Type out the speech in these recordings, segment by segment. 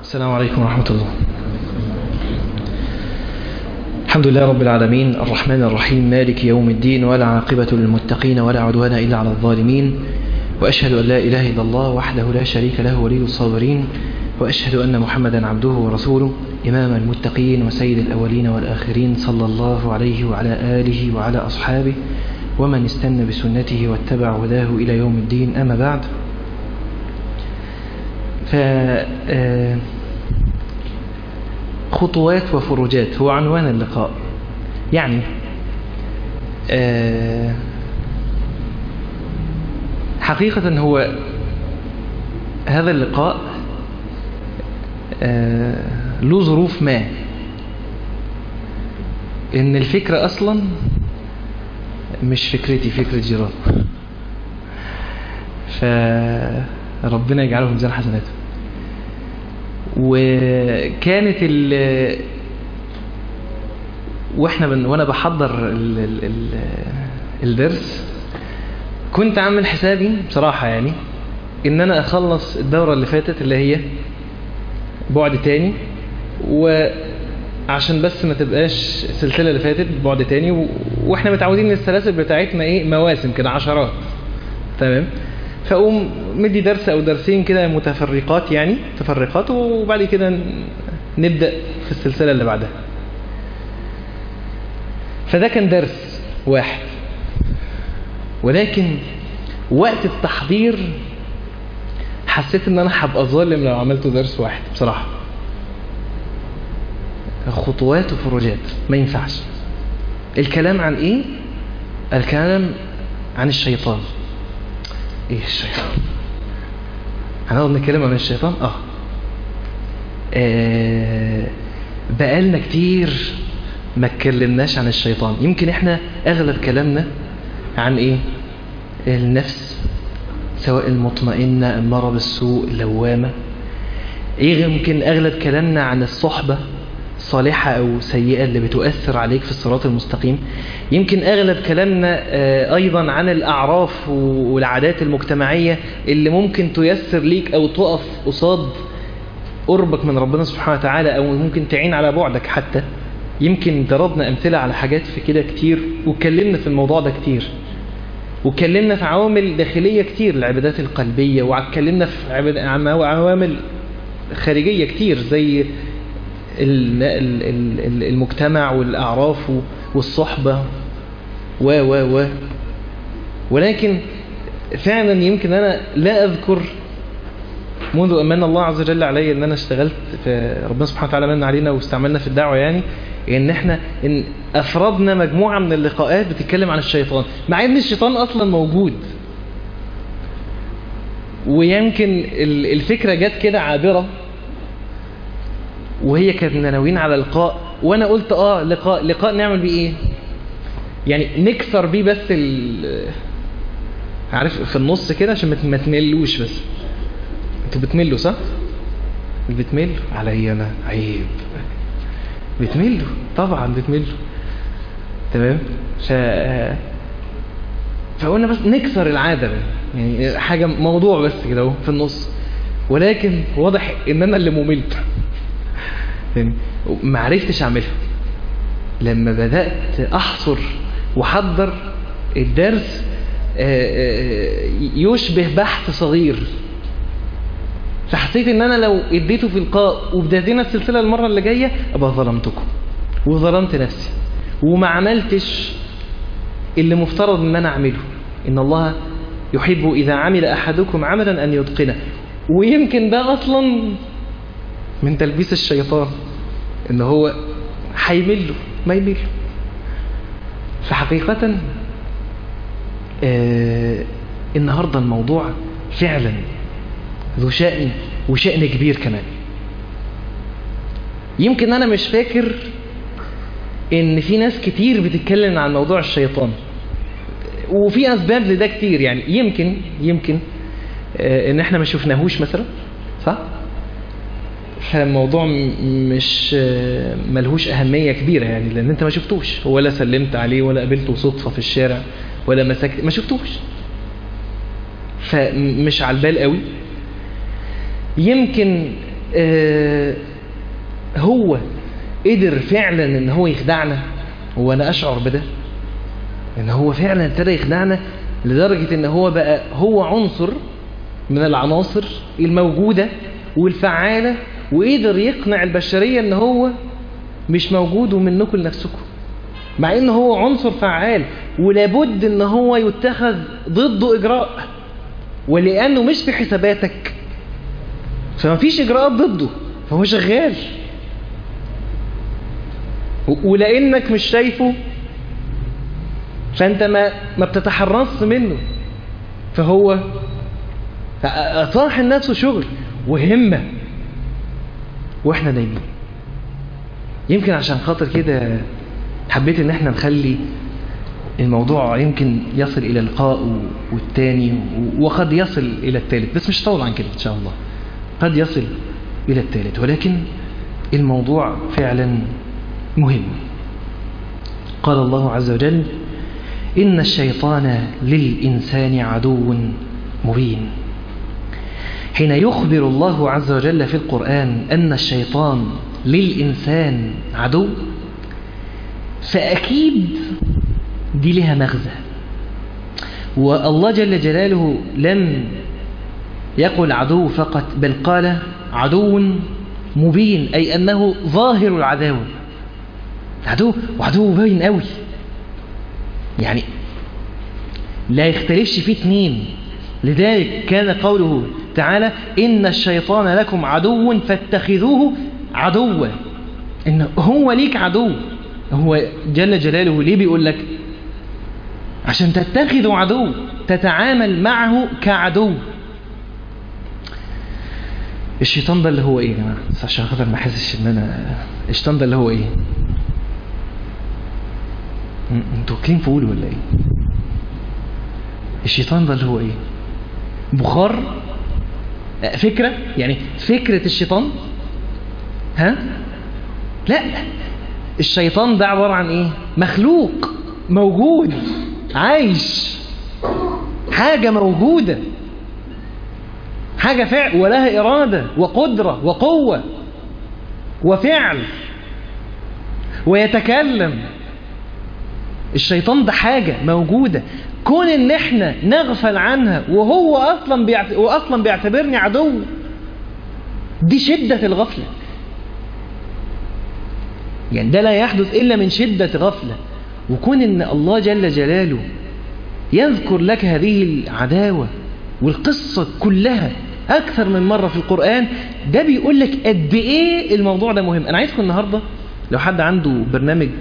السلام عليكم ورحمة الله الحمد لله رب العالمين الرحمن الرحيم مالك يوم الدين ولا عاقبة للمتقين ولا عدوان إلا على الظالمين وأشهد أن لا إله إلا الله وحده لا شريك له ولي الصابرين وأشهد أن محمدا عبده ورسوله إمام المتقين وسيد الأولين والآخرين صلى الله عليه وعلى آله وعلى أصحابه ومن استنى بسنته واتبع هداه إلى يوم الدين أما بعد ف خطوات وفروجات هو عنوان اللقاء يعني حقيقة هو هذا اللقاء له ظروف ما ان الفكرة اصلا مش فكرتي فكرة جيران فربنا يجعله في ميزان حسناته وكانت ال واحنا بن... وانا بحضر ال... ال... ال... الدرس كنت عامل حسابي بصراحة يعني ان انا اخلص الدورة اللي فاتت اللي هي بعد تاني وعشان بس ما تبقاش السلسلة اللي فاتت بعد تاني و... واحنا متعودين ان السلاسل بتاعتنا ايه مواسم كده عشرات تمام فاقوم مدي درس او درسين كده متفرقات يعني تفرقات وبعد كده نبدأ في السلسلة اللي بعدها فده كان درس واحد ولكن وقت التحضير حسيت ان انا هبقى ظالم لو عملت درس واحد بصراحة خطوات وفروجات ما ينفعش الكلام عن ايه الكلام عن الشيطان ايه الشيطان هنقعد نتكلم عن الشيطان اه, آه بقالنا كتير ما اتكلمناش عن الشيطان يمكن احنا اغلب كلامنا عن ايه النفس سواء المطمئنة المرض السوء اللوامة ايه يمكن اغلب كلامنا عن الصحبة صالحة او سيئة اللي بتؤثر عليك في الصراط المستقيم يمكن اغلب كلامنا ايضا عن الاعراف والعادات المجتمعية اللي ممكن تيسر ليك او تقف قصاد قربك من ربنا سبحانه وتعالى او ممكن تعين على بعدك حتى يمكن ضربنا امثلة على حاجات في كده كتير واتكلمنا في الموضوع ده كتير واتكلمنا في عوامل داخلية كتير العبادات القلبية واتكلمنا في عوامل خارجية كتير زي المجتمع والأعراف والصحبة و و و ولكن فعلا يمكن أنا لا أذكر منذ أمان الله عز وجل علي أن أنا اشتغلت في ربنا سبحانه وتعالى من علينا واستعملنا في الدعوة يعني ان احنا ان افردنا مجموعة من اللقاءات بتتكلم عن الشيطان مع ان الشيطان اصلا موجود ويمكن الفكرة جت كده عابرة وهي كانت ناويين على لقاء وانا قلت اه لقاء لقاء نعمل بيه ايه يعني نكسر بيه بس ال عارف في النص كده عشان ما تملوش بس انتوا بتملوا صح بتملوا عليا انا عيب بتملوا طبعا بتملوا تمام ف فقلنا بس نكسر العادة يعني حاجة موضوع بس كده اهو في النص ولكن واضح ان انا اللي مملت يعني ما عرفتش اعملها لما بدأت احصر واحضر الدرس يشبه بحث صغير فحسيت ان انا لو اديته في لقاء وبدأتنا السلسلة المرة اللي جاية ابقى ظلمتكم وظلمت نفسي وما عملتش اللي مفترض ان انا اعمله ان الله يحب اذا عمل احدكم عملا ان يتقنه ويمكن ده اصلا من تلبيس الشيطان ان هو هيمله ما يمله فحقيقة آه النهاردة الموضوع فعلا ذو شأن وشأن كبير كمان يمكن أنا مش فاكر إن في ناس كتير بتتكلم عن موضوع الشيطان وفي أسباب لده كتير يعني يمكن يمكن آه إن إحنا ما شفناهوش مثلا صح؟ فالموضوع مش آه ملهوش أهمية كبيرة يعني لأن أنت ما شفتوش ولا سلمت عليه ولا قابلته صدفة في الشارع ولا مسكت ما شفتوش فمش على البال قوي يمكن آه هو قدر فعلا ان هو يخدعنا وانا اشعر بده ان هو فعلا ابتدى يخدعنا لدرجة ان هو بقى هو عنصر من العناصر الموجودة والفعالة وقدر يقنع البشرية ان هو مش موجود ومنكم لنفسكم مع ان هو عنصر فعال ولابد ان هو يتخذ ضده اجراء ولانه مش في حساباتك فما فيش اجراءات ضده فهو شغال ولانك مش شايفه فانت ما ما بتتحرص منه فهو طاحن نفسه شغل وهمه واحنا نايمين يمكن عشان خاطر كده حبيت ان احنا نخلي الموضوع يمكن يصل الى لقاء والتاني وقد يصل الى الثالث بس مش طول عن كده ان شاء الله قد يصل الى الثالث ولكن الموضوع فعلا مهم قال الله عز وجل إن الشيطان للإنسان عدو مبين حين يخبر الله عز وجل في القرآن أن الشيطان للإنسان عدو فأكيد دي لها مغزى والله جل جلاله لم يقل عدو فقط بل قال عدو مبين أي أنه ظاهر العداوة عدو وعدو باين قوي يعني لا يختلفش فيه اثنين لذلك كان قوله تعالى إن الشيطان لكم عدو فاتخذوه عدوا إن هو ليك عدو هو جل جلاله ليه بيقول لك عشان تتخذوا عدو تتعامل معه كعدو الشيطان ده اللي هو ايه يا جماعه بس عشان خاطر ما احسش ان انا الشيطان ده اللي هو ايه انتوا واكلين فول ولا ايه الشيطان ده اللي هو ايه بخار فكرة يعني فكرة الشيطان ها لا الشيطان ده عبارة عن ايه مخلوق موجود عايش حاجة موجودة حاجة فعل ولها إرادة وقدرة وقوة وفعل ويتكلم الشيطان ده حاجة موجودة كون ان احنا نغفل عنها وهو اصلا بيعت... واصلا بيعتبرني عدو دي شدة الغفلة يعني ده لا يحدث الا من شدة غفلة وكون ان الله جل جلاله يذكر لك هذه العداوة والقصة كلها اكثر من مرة في القرآن ده بيقول لك قد ايه الموضوع ده مهم انا عايزكم النهاردة لو حد عنده برنامج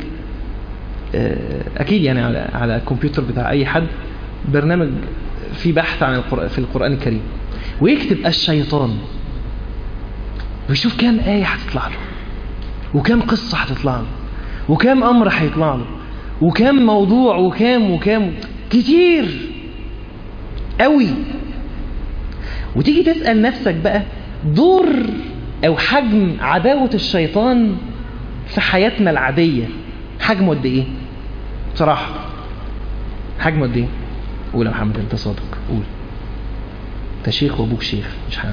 اكيد يعني على على الكمبيوتر بتاع اي حد برنامج فيه بحث عن القرآن في القرآن الكريم ويكتب الشيطان ويشوف كام آية هتطلع له وكام قصة هتطلع له وكام أمر هيطلع له وكام موضوع وكام وكام كتير قوي وتيجي تسأل نفسك بقى دور أو حجم عداوة الشيطان في حياتنا العادية حجمه قد ايه بصراحة حجمه قد ايه قول يا محمد انت صادق قول انت شيخ وابوك شيخ مش حاجة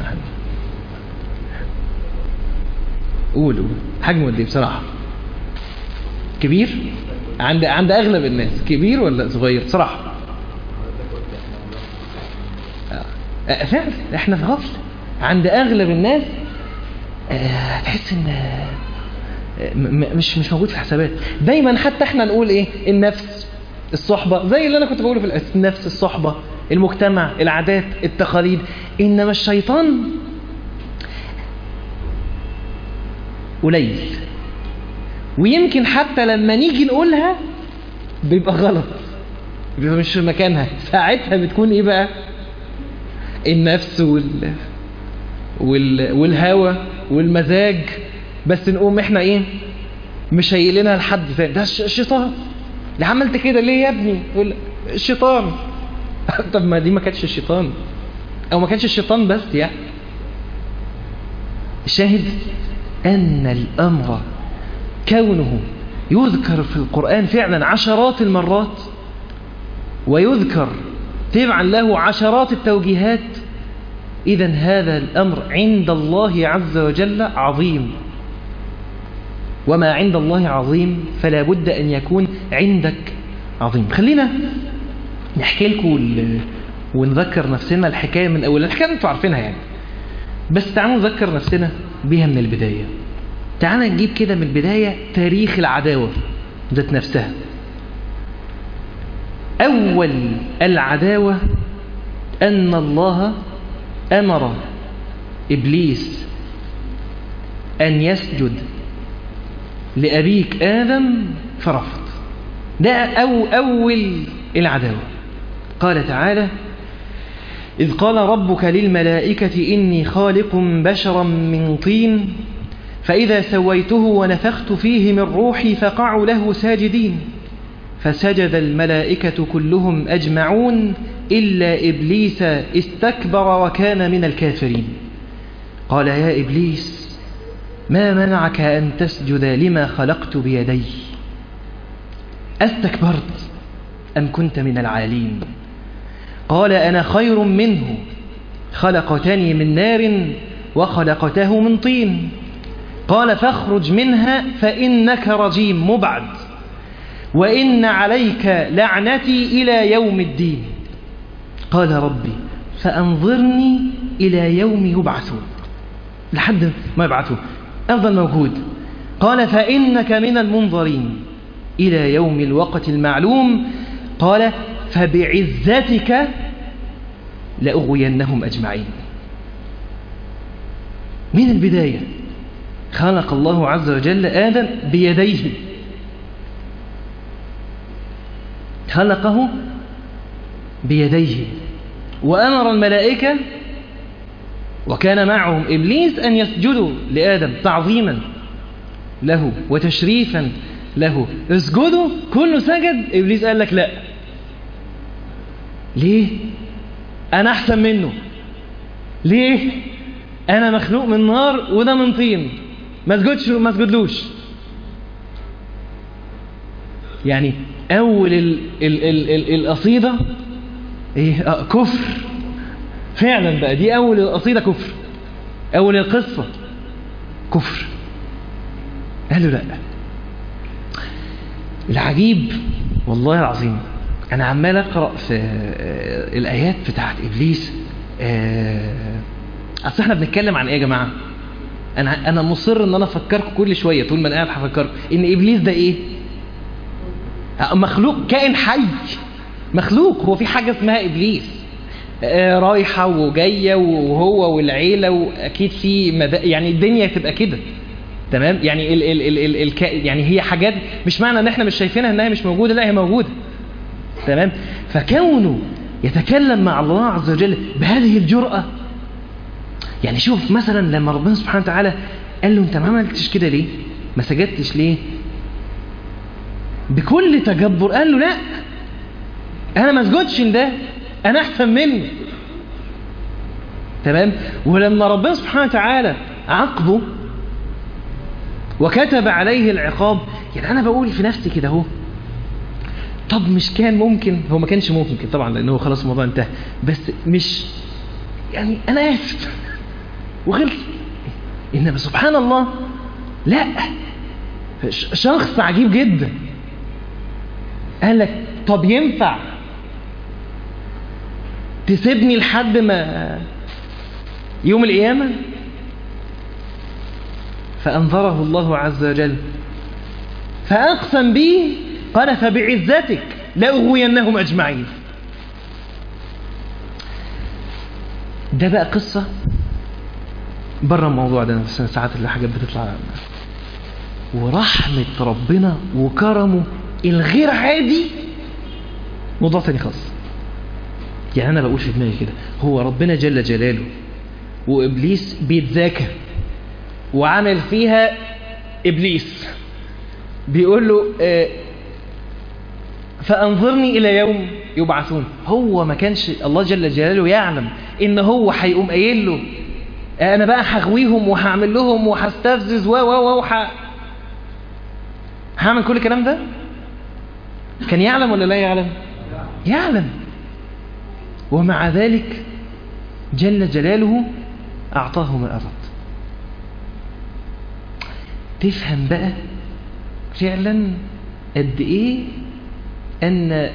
قول قول حجمه قد ايه بصراحة كبير عند عند اغلب الناس كبير ولا صغير بصراحة آه. فعلا احنا في غفلة عند اغلب الناس آه تحس ان مش مش موجود في حسابات دايما حتى احنا نقول ايه النفس الصحبة زي اللي انا كنت بقوله في النفس الصحبة المجتمع العادات التقاليد انما الشيطان قليل ويمكن حتى لما نيجي نقولها بيبقى غلط بيبقى مش في مكانها ساعتها بتكون ايه بقى النفس وال, وال... والهوى والمزاج بس نقوم احنا ايه مش هيقلنا لحد ثاني ده الشيطان اللي عملت كده ليه يا ابني يقول الشيطان طب ما دي ما كانتش الشيطان او ما كانش الشيطان بس يعني الشاهد ان الامر كونه يذكر في القرآن فعلا عشرات المرات ويذكر تبعا له عشرات التوجيهات إذا هذا الأمر عند الله عز وجل عظيم وما عند الله عظيم فلا بد أن يكون عندك عظيم خلينا نحكي لكم ونذكر نفسنا الحكاية من أول الحكاية أنتوا عارفينها يعني بس تعالوا نذكر نفسنا بيها من البداية تعالى نجيب كده من البداية تاريخ العداوة ذات نفسها أول العداوة أن الله أمر إبليس أن يسجد لأبيك آدم فرفض ده أو أول العداوة قال تعالى إذ قال ربك للملائكة إني خالق بشرا من طين فإذا سويته ونفخت فيه من روحي فقعوا له ساجدين فسجد الملائكة كلهم أجمعون إلا إبليس استكبر وكان من الكافرين قال يا إبليس ما منعك أن تسجد لما خلقت بيدي أستكبرت أم كنت من العالين قال أنا خير منه خلقتني من نار وخلقته من طين قال فاخرج منها فإنك رجيم مبعد وإن عليك لعنتي إلى يوم الدين قال ربي فأنظرني إلى يوم يبعثون لحد ما يبعثون أفضل موجود قال فإنك من المنظرين إلى يوم الوقت المعلوم قال فبعزتك لأغوينهم أجمعين من البداية خلق الله عز وجل آدم بيديه خلقه بيديه وأمر الملائكة وكان معهم إبليس أن يسجدوا لآدم تعظيما له وتشريفا له اسجدوا كله سجد إبليس قال لك لا ليه أنا أحسن منه ليه أنا مخلوق من نار وده من طين ما اسجدش ما اسجدلوش يعني أول ال ال ال ال القصيدة إيه آه كفر فعلا بقى دي أول القصيدة كفر أول القصة كفر قالوا لا العجيب والله العظيم أنا عمال أقرأ في الآيات بتاعت إبليس أصل إحنا بنتكلم عن إيه يا جماعة أنا أنا مصر إن أنا أفكركم كل شوية طول ما أنا قاعد هفكركم إن إبليس ده إيه مخلوق كائن حي مخلوق هو في حاجة اسمها إبليس آه رايحة وجاية وهو والعيلة وأكيد في مد... يعني الدنيا تبقى كده تمام يعني ال ال ال ال ال يعني هي حاجات مش معنى ان احنا مش شايفينها انها مش موجودة لا هي موجودة تمام فكونه يتكلم مع الله عز وجل بهذه الجرأة يعني شوف مثلا لما ربنا سبحانه وتعالى قال له انت ما عملتش كده ليه ما سجدتش ليه بكل تجبر قال له لا انا ما اسجدش ده انا احسن منه تمام ولما ربنا سبحانه وتعالى عاقبه وكتب عليه العقاب يعني انا بقول في نفسي كده اهو طب مش كان ممكن هو ما كانش ممكن طبعا لانه خلاص الموضوع انتهى بس مش يعني انا اسف وغلط انما سبحان الله لا شخص عجيب جدا قال لك طب ينفع تسيبني لحد ما يوم القيامة فأنظره الله عز وجل فأقسم به قال فبعزتك لأغوينهم أجمعين ده بقى قصة بره الموضوع ده بس ساعات اللي حاجات بتطلع ورحمة ربنا وكرمه الغير عادي موضوع تاني خالص يعني انا بقول في دماغي كده هو ربنا جل جلاله وابليس بيتذاكى وعمل فيها ابليس بيقول له آه فانظرني الى يوم يبعثون هو ما كانش الله جل جلاله يعلم ان هو هيقوم قايل له انا بقى هغويهم وهعمل لهم وهستفزز و و و هعمل كل الكلام ده كان يعلم ولا لا يعلم يعلم ومع ذلك جل جلاله أعطاه ما أراد تفهم بقى فعلا قد إيه أن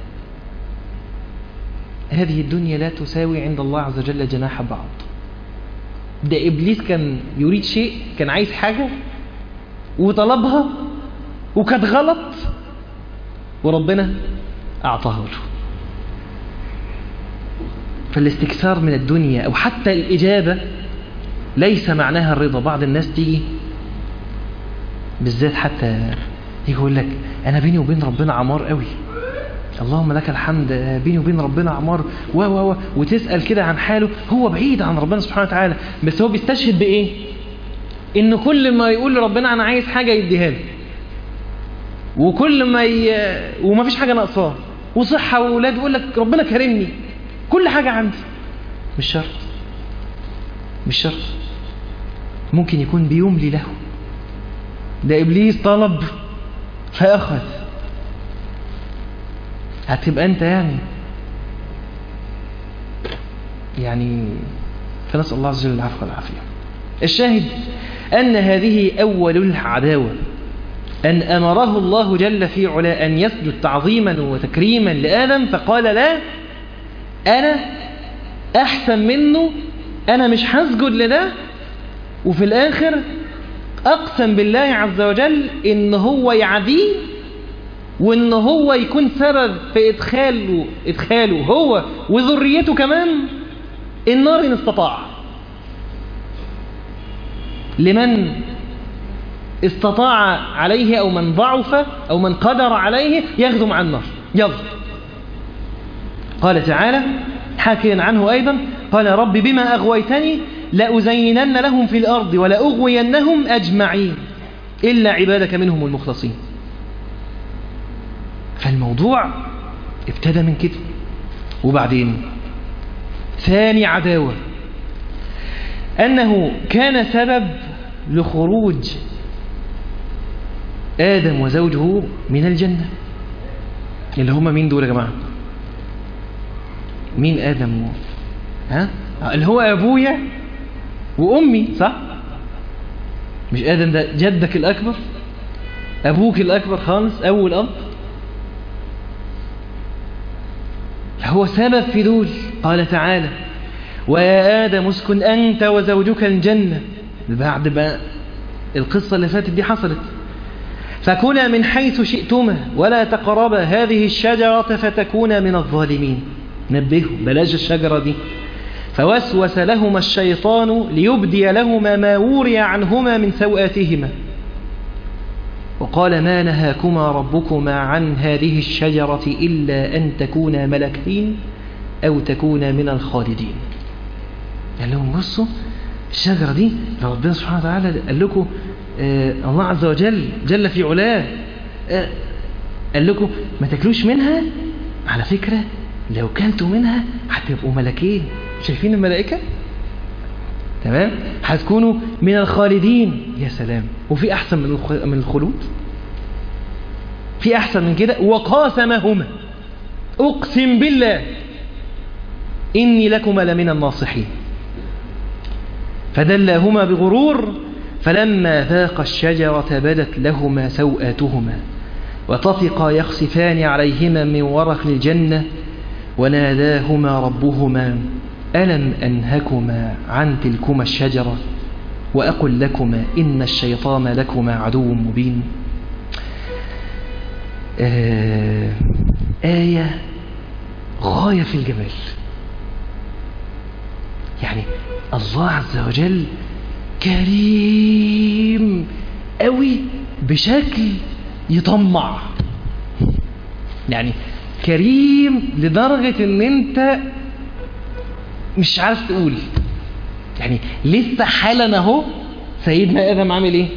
هذه الدنيا لا تساوي عند الله عز وجل جناح بعض ده إبليس كان يريد شيء كان عايز حاجة وطلبها وكانت غلط وربنا أعطاه له فالاستكثار من الدنيا أو حتى الإجابة ليس معناها الرضا بعض الناس تيجي بالذات حتى يقول لك أنا بيني وبين ربنا عمار قوي اللهم لك الحمد بيني وبين ربنا عمار و و و وتسأل كده عن حاله هو بعيد عن ربنا سبحانه وتعالى بس هو بيستشهد بإيه إن كل ما يقول لربنا أنا عايز حاجة يديها له وكل ما ي... وما فيش حاجة ناقصاه وصحة وأولاد يقول لك ربنا كرمني كل حاجة عندي مش شرط مش شرط ممكن يكون بيملي له ده إبليس طلب فأخذ هتبقى أنت يعني يعني فنسأل الله عز وجل العفو والعافية الشاهد أن هذه أول العداوة أن أمره الله جل في علا أن يسجد تعظيما وتكريما لآدم فقال لا أنا أحسن منه أنا مش هسجد لده وفي الآخر أقسم بالله عز وجل إن هو يعديه وإن هو يكون سبب في إدخاله, إدخاله هو وذريته كمان النار إن استطاع لمن استطاع عليه أو من ضعف أو من قدر عليه يخدم عن النار يلا قال تعالى حاكيا عنه أيضا قال رب بما أغويتني لأزينن لهم في الأرض ولأغوينهم أجمعين إلا عبادك منهم المخلصين فالموضوع ابتدى من كده وبعدين ثاني عداوة أنه كان سبب لخروج آدم وزوجه من الجنة اللي هم مين دول يا جماعة مين آدم و... ها اللي هو أبويا وأمي صح مش آدم ده جدك الأكبر أبوك الأكبر خالص أول أب هو سبب في دول قال تعالى ويا آدم اسكن أنت وزوجك الجنة بعد ما القصة اللي فاتت دي حصلت فكنا من حيث شئتما ولا تقربا هذه الشجرة فتكونا من الظالمين نبهوا بلاش الشجرة دي فوسوس لهما الشيطان ليبدي لهما ما وري عنهما من سوآتهما وقال ما نهاكما ربكما عن هذه الشجرة إلا أن تكونا ملكين أو تكونا من الخالدين قال لهم بصوا الشجرة دي ربنا سبحانه وتعالى قال لكم آه الله عز وجل جل في علاه آه قال لكم ما تاكلوش منها على فكرة لو كلتوا منها هتبقوا ملكين شايفين الملائكة تمام هتكونوا من الخالدين يا سلام وفي أحسن من من الخلود في أحسن من كده وقاسمهما أقسم بالله إني لكما لمن الناصحين فدلاهما بغرور فلما ذاق الشجرة بدت لهما سوآتهما وطفقا يخسفان عليهما من ورق الجنة وناداهما ربهما ألم أنهكما عن تلكما الشجرة وأقل لكما إن الشيطان لكما عدو مبين آه آية غاية في الجمال يعني الله عز وجل كريم قوي بشكل يطمع يعني كريم لدرجة ان انت مش عارف تقول يعني لسه حالا اهو سيدنا ادم عامل ايه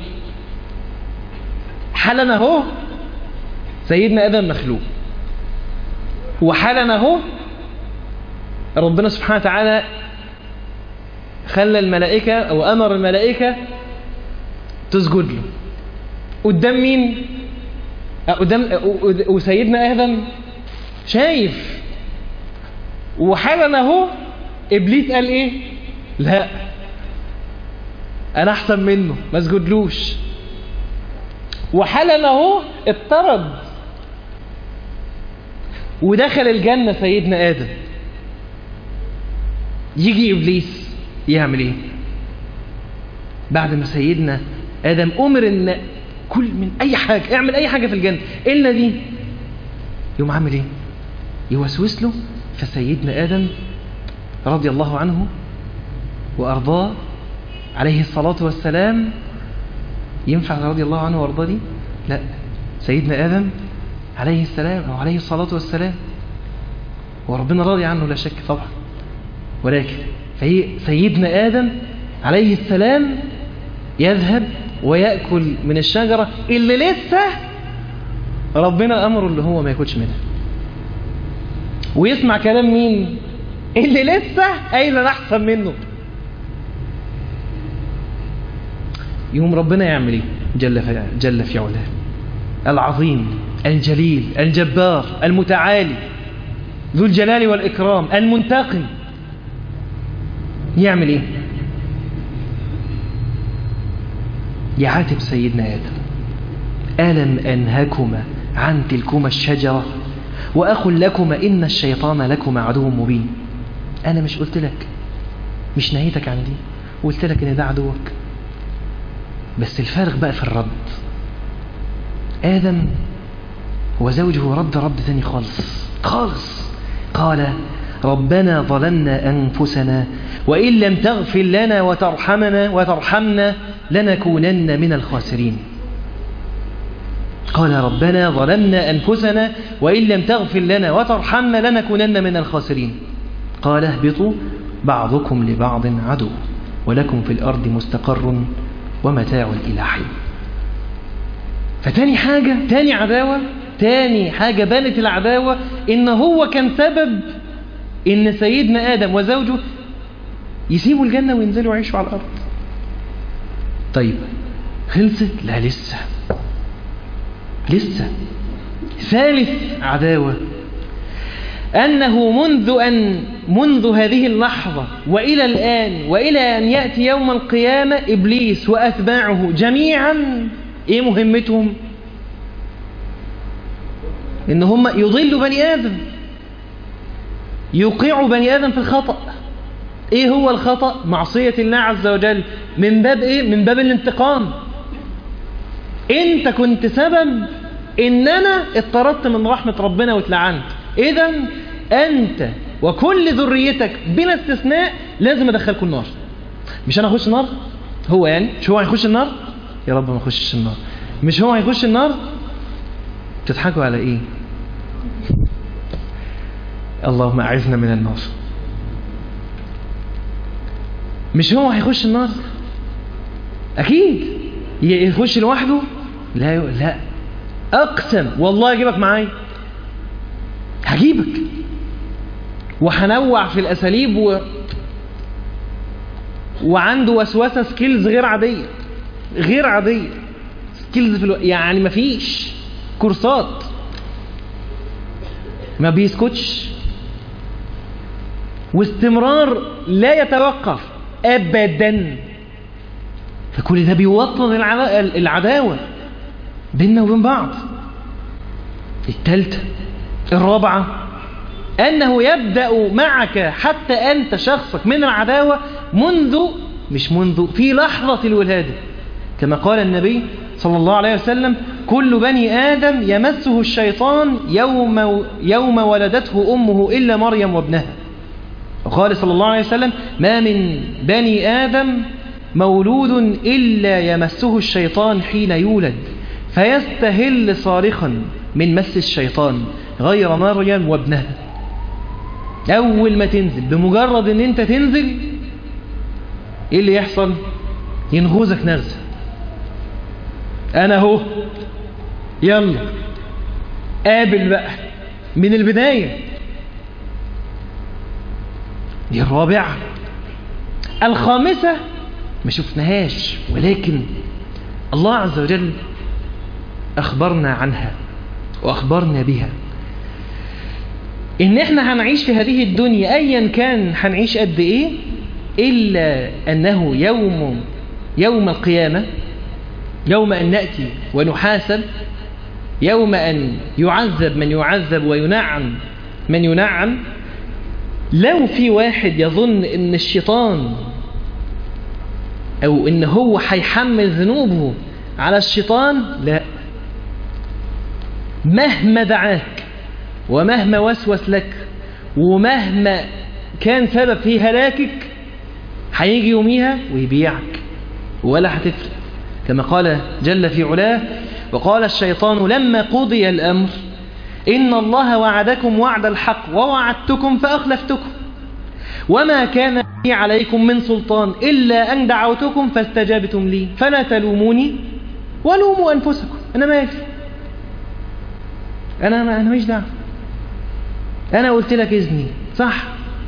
حالا اهو سيدنا ادم مخلوق وحالا اهو ربنا سبحانه وتعالى خلى الملائكة او امر الملائكة تسجد له قدام مين قدام وسيدنا ادم شايف وحالا اهو ابليس قال ايه لا انا احسن منه ما اسجدلوش وحالا اهو اطرد ودخل الجنة سيدنا آدم يجي إبليس يعمل إيه بعد ما سيدنا آدم أمر إن كل من أي حاجة اعمل أي حاجة في الجنة إلا دي يوم عامل إيه يوسوس له فسيدنا آدم رضي الله عنه وأرضاه عليه الصلاة والسلام ينفع رضي الله عنه وأرضاه دي لا سيدنا آدم عليه السلام أو عليه الصلاة والسلام وربنا راضي عنه لا شك طبعا ولكن فهي سيدنا آدم عليه السلام يذهب ويأكل من الشجرة اللي لسه ربنا أمره اللي هو ما ياكلش منها ويسمع كلام مين اللي لسه قايل انا احسن منه يوم ربنا يعمل ايه جل في جل في علاه العظيم الجليل الجبار المتعالي ذو الجلال والإكرام المنتقم يعمل ايه يعاتب سيدنا آدم ألم أنهكما عن تلكما الشجرة وأقل لكما إن الشيطان لكما عدو مبين أنا مش قلت لك مش نهيتك عن دي وقلت لك إن ده عدوك بس الفارق بقى في الرد آدم وزوجه رد رد ثاني خالص خالص قال ربنا ظلمنا أنفسنا وإن لم تغفر لنا وترحمنا وترحمنا لنكونن من الخاسرين قال ربنا ظلمنا أنفسنا وإن لم تغفر لنا وترحمنا لنكونن من الخاسرين قال اهبطوا بعضكم لبعض عدو ولكم في الأرض مستقر ومتاع إلى حين فتاني حاجة تاني عداوة تاني حاجة بانت العداوة إن هو كان سبب إن سيدنا آدم وزوجه يسيبوا الجنة وينزلوا يعيشوا على الأرض طيب خلصت لا لسه لسه ثالث عداوة أنه منذ أن منذ هذه اللحظة وإلى الآن وإلى أن يأتي يوم القيامة إبليس وأتباعه جميعا إيه مهمتهم إن هم يضلوا بني آدم يوقعوا بني آدم في الخطأ إيه هو الخطأ معصية الله عز وجل من باب إيه من باب الانتقام أنت كنت سبب إن أنا اضطردت من رحمة ربنا واتلعنت إذا أنت وكل ذريتك بلا استثناء لازم أدخلكم النار مش أنا أخش النار هو يعني مش هو هيخش النار يا رب ما يخشش النار مش هو هيخش النار تضحكوا على إيه اللهم أعذنا من النار مش هو هيخش النار أكيد يخش لوحده لا لا أقسم والله أجيبك معايا هجيبك وهنوع في الأساليب و... وعنده وسوسة سكيلز غير عادية غير عادية سكيلز في الو... يعني مفيش كورسات ما بيسكتش واستمرار لا يتوقف أبدا فكل ده بيوطن العداوة بيننا وبين بعض الثالثة الرابعة أنه يبدأ معك حتى أنت شخصك من العداوة منذ مش منذ في لحظة الولادة كما قال النبي صلى الله عليه وسلم كل بني آدم يمسه الشيطان يوم, يوم ولدته أمه إلا مريم وابنها وقال صلى الله عليه وسلم ما من بني آدم مولود إلا يمسه الشيطان حين يولد فيستهل صارخا من مس الشيطان غير مريم وابنها أول ما تنزل بمجرد أن أنت تنزل إيه اللي يحصل ينغوزك نغزة أنا هو يلا قابل بقى من البداية دي الرابعة الخامسة ما شفناهاش ولكن الله عز وجل أخبرنا عنها وأخبرنا بها إن إحنا هنعيش في هذه الدنيا أيا كان هنعيش قد إيه إلا أنه يوم يوم القيامة يوم أن نأتي ونحاسب يوم أن يعذب من يعذب وينعم من ينعم لو في واحد يظن ان الشيطان او ان هو هيحمل ذنوبه على الشيطان لا مهما دعاك ومهما وسوس لك ومهما كان سبب في هلاكك هيجي يوميها ويبيعك ولا هتفرق كما قال جل في علاه وقال الشيطان لما قضي الأمر إن الله وعدكم وعد الحق ووعدتكم فأخلفتكم وما كان لي عليكم من سلطان إلا أن دعوتكم فاستجابتم لي فلا تلوموني ولوموا أنفسكم أنا مالي أنا ما أنا مش دعوة أنا قلت لك إذني صح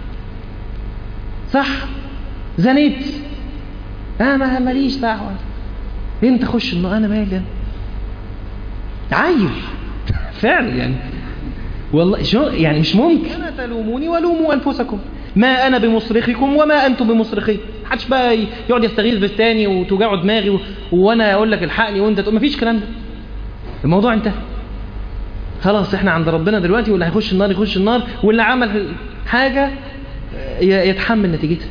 صح زنيت أنا ما ماليش دعوة أنت خش النار أنا مالي أنا عيل فعلا يعني والله شو يعني مش ممكن أنا تلوموني ولوموا أنفسكم ما أنا بمصرخكم وما أنتم بمصرخي محدش بقى يقعد يستغيث بالتاني وتوجعه دماغي و... وأنا أقول لك الحقني وأنت تقول مفيش كلام ده الموضوع انتهى خلاص احنا عند ربنا دلوقتي واللي هيخش النار يخش النار واللي عمل حاجة يتحمل نتيجتها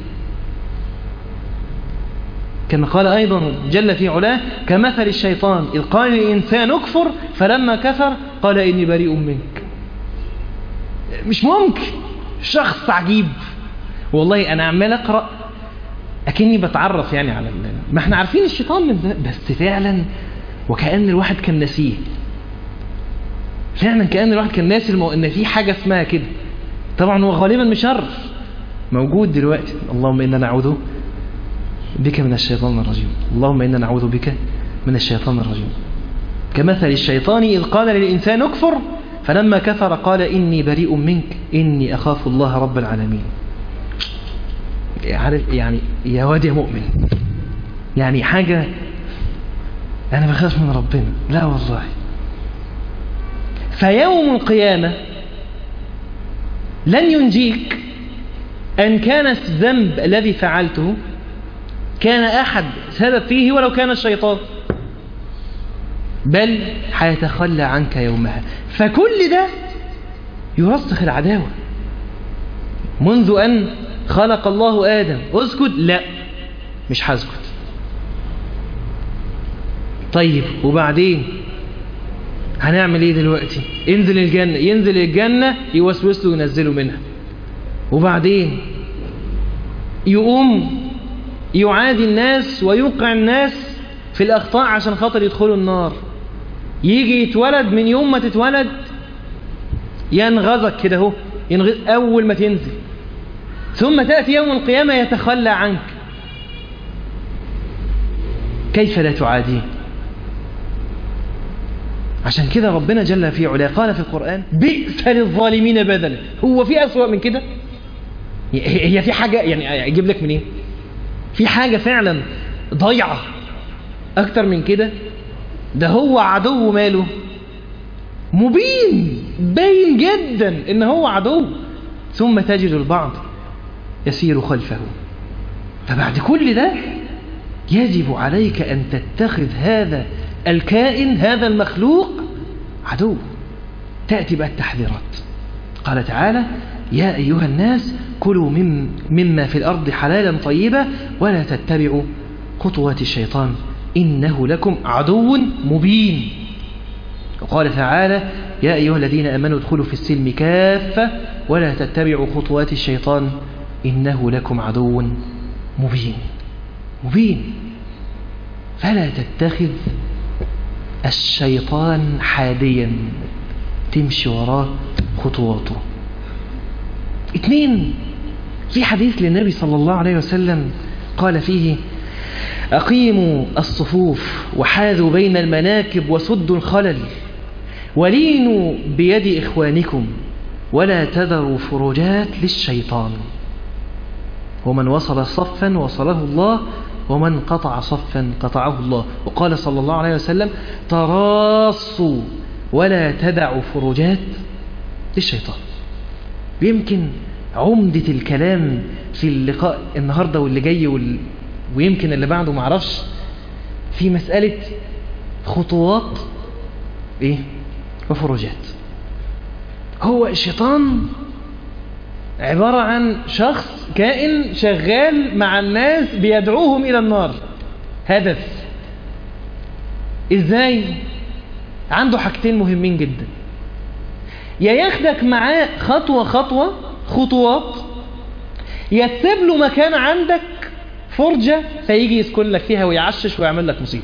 كما قال أيضا جل في علاه كمثل الشيطان إذ قال الإنسان اكفر فلما كفر قال إني بريء منك مش ممكن شخص عجيب والله أنا عمال أقرأ أكني بتعرف يعني على ما احنا عارفين الشيطان من ده بس فعلا وكأن الواحد كان نسيه فعلا كأن الواحد كان ناسي المو... ان في حاجة اسمها كده طبعا هو غالبا مشرف موجود دلوقتي اللهم إنا نعوذ بك من الشيطان الرجيم اللهم إنا نعوذ بك من الشيطان الرجيم كمثل الشيطان إذ قال للإنسان اكفر فلما كفر قال إني بريء منك إني أخاف الله رب العالمين عارف يعني يا واد يا مؤمن يعني حاجة أنا بخاف من ربنا لا والله فيوم القيامة لن ينجيك أن كان الذنب الذي فعلته كان أحد سبب فيه ولو كان الشيطان بل حيتخلى عنك يومها فكل ده يرسخ العداوة منذ أن خلق الله آدم اسكت لا مش هسكت طيب وبعدين هنعمل ايه دلوقتي انزل الجنة ينزل الجنة يوسوس له وينزله منها وبعدين يقوم يعادي الناس ويوقع الناس في الأخطاء عشان خاطر يدخلوا النار يجي يتولد من يوم ما تتولد ينغزك كده اهو ينغز أول ما تنزل ثم تأتي يوم القيامة يتخلى عنك كيف لا تعاديه عشان كده ربنا جل في علاه قال في القرآن بئس للظالمين بدلا هو في أسوأ من كده هي في حاجة يعني أجيب لك منين في حاجة فعلا ضيعة أكتر من كده ده هو عدو ماله مبين باين جدا ان هو عدو ثم تجد البعض يسير خلفه فبعد كل ده يجب عليك أن تتخذ هذا الكائن هذا المخلوق عدو تأتي بقى التحذيرات قال تعالى يا أيها الناس كلوا من مما في الأرض حلالا طيبا ولا تتبعوا خطوات الشيطان إنه لكم عدو مبين وقال تعالى يا أيها الذين أمنوا ادخلوا في السلم كافة ولا تتبعوا خطوات الشيطان إنه لكم عدو مبين مبين فلا تتخذ الشيطان حاديا تمشي وراه خطواته اثنين في حديث للنبي صلى الله عليه وسلم قال فيه أقيموا الصفوف وحاذوا بين المناكب وسدوا الخلل ولينوا بيد إخوانكم ولا تذروا فرجات للشيطان ومن وصل صفا وصله الله ومن قطع صفا قطعه الله وقال صلى الله عليه وسلم تراصوا ولا تدعوا فرجات للشيطان ويمكن عمدة الكلام في اللقاء النهاردة واللي جاي وال... ويمكن اللي بعده معرفش في مسألة خطوات ايه وفروجات هو الشيطان عبارة عن شخص كائن شغال مع الناس بيدعوهم إلى النار هدف إزاي عنده حاجتين مهمين جدا يا ياخدك معاه خطوة خطوة خطوات يا تسيب له مكان عندك فرجة فيجي يسكن لك فيها ويعشش ويعمل لك مصيبة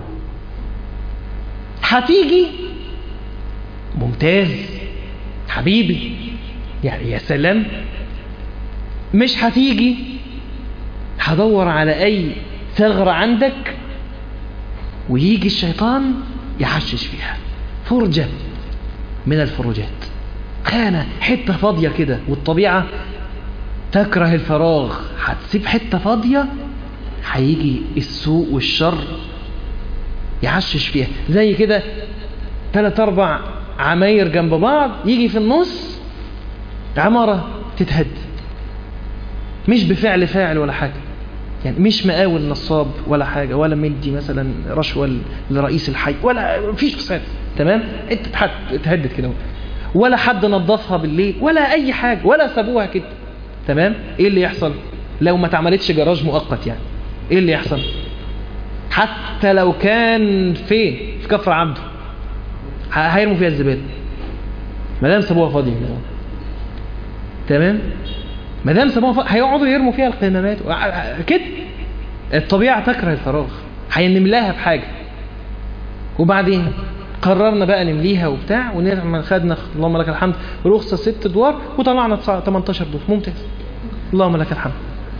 هتيجي ممتاز حبيبي يعني يا سلام مش هتيجي هدور على اي ثغرة عندك ويجي الشيطان يحشش فيها فرجة من الفروجات خانة حتة فاضية كده والطبيعة تكره الفراغ هتسيب حتة فاضية هيجي السوء والشر يعشش فيها زي كده ثلاث اربع عماير جنب بعض يجي في النص عمارة تتهد مش بفعل فاعل ولا حاجة يعني مش مقاول نصاب ولا حاجة ولا مدي مثلا رشوة لرئيس الحي ولا فيش فساد تمام انت اتهدد كده ولا حد نظفها بالليل ولا اي حاجة ولا سابوها كده تمام ايه اللي يحصل لو ما اتعملتش جراج مؤقت يعني ايه اللي يحصل حتى لو كان فين في كفر عبده هيرموا فيها الزباله ما دام سابوها فاضيه تمام ما دام سابوها فاضيه هيقعدوا يرموا فيها القمامات كده الطبيعه تكره الفراغ هينملاها بحاجه وبعدين قررنا بقى نمليها وبتاع ونعمل خدنا اللهم لك الحمد رخصه ست ادوار وطلعنا 18 دور ممتاز اللهم لك الحمد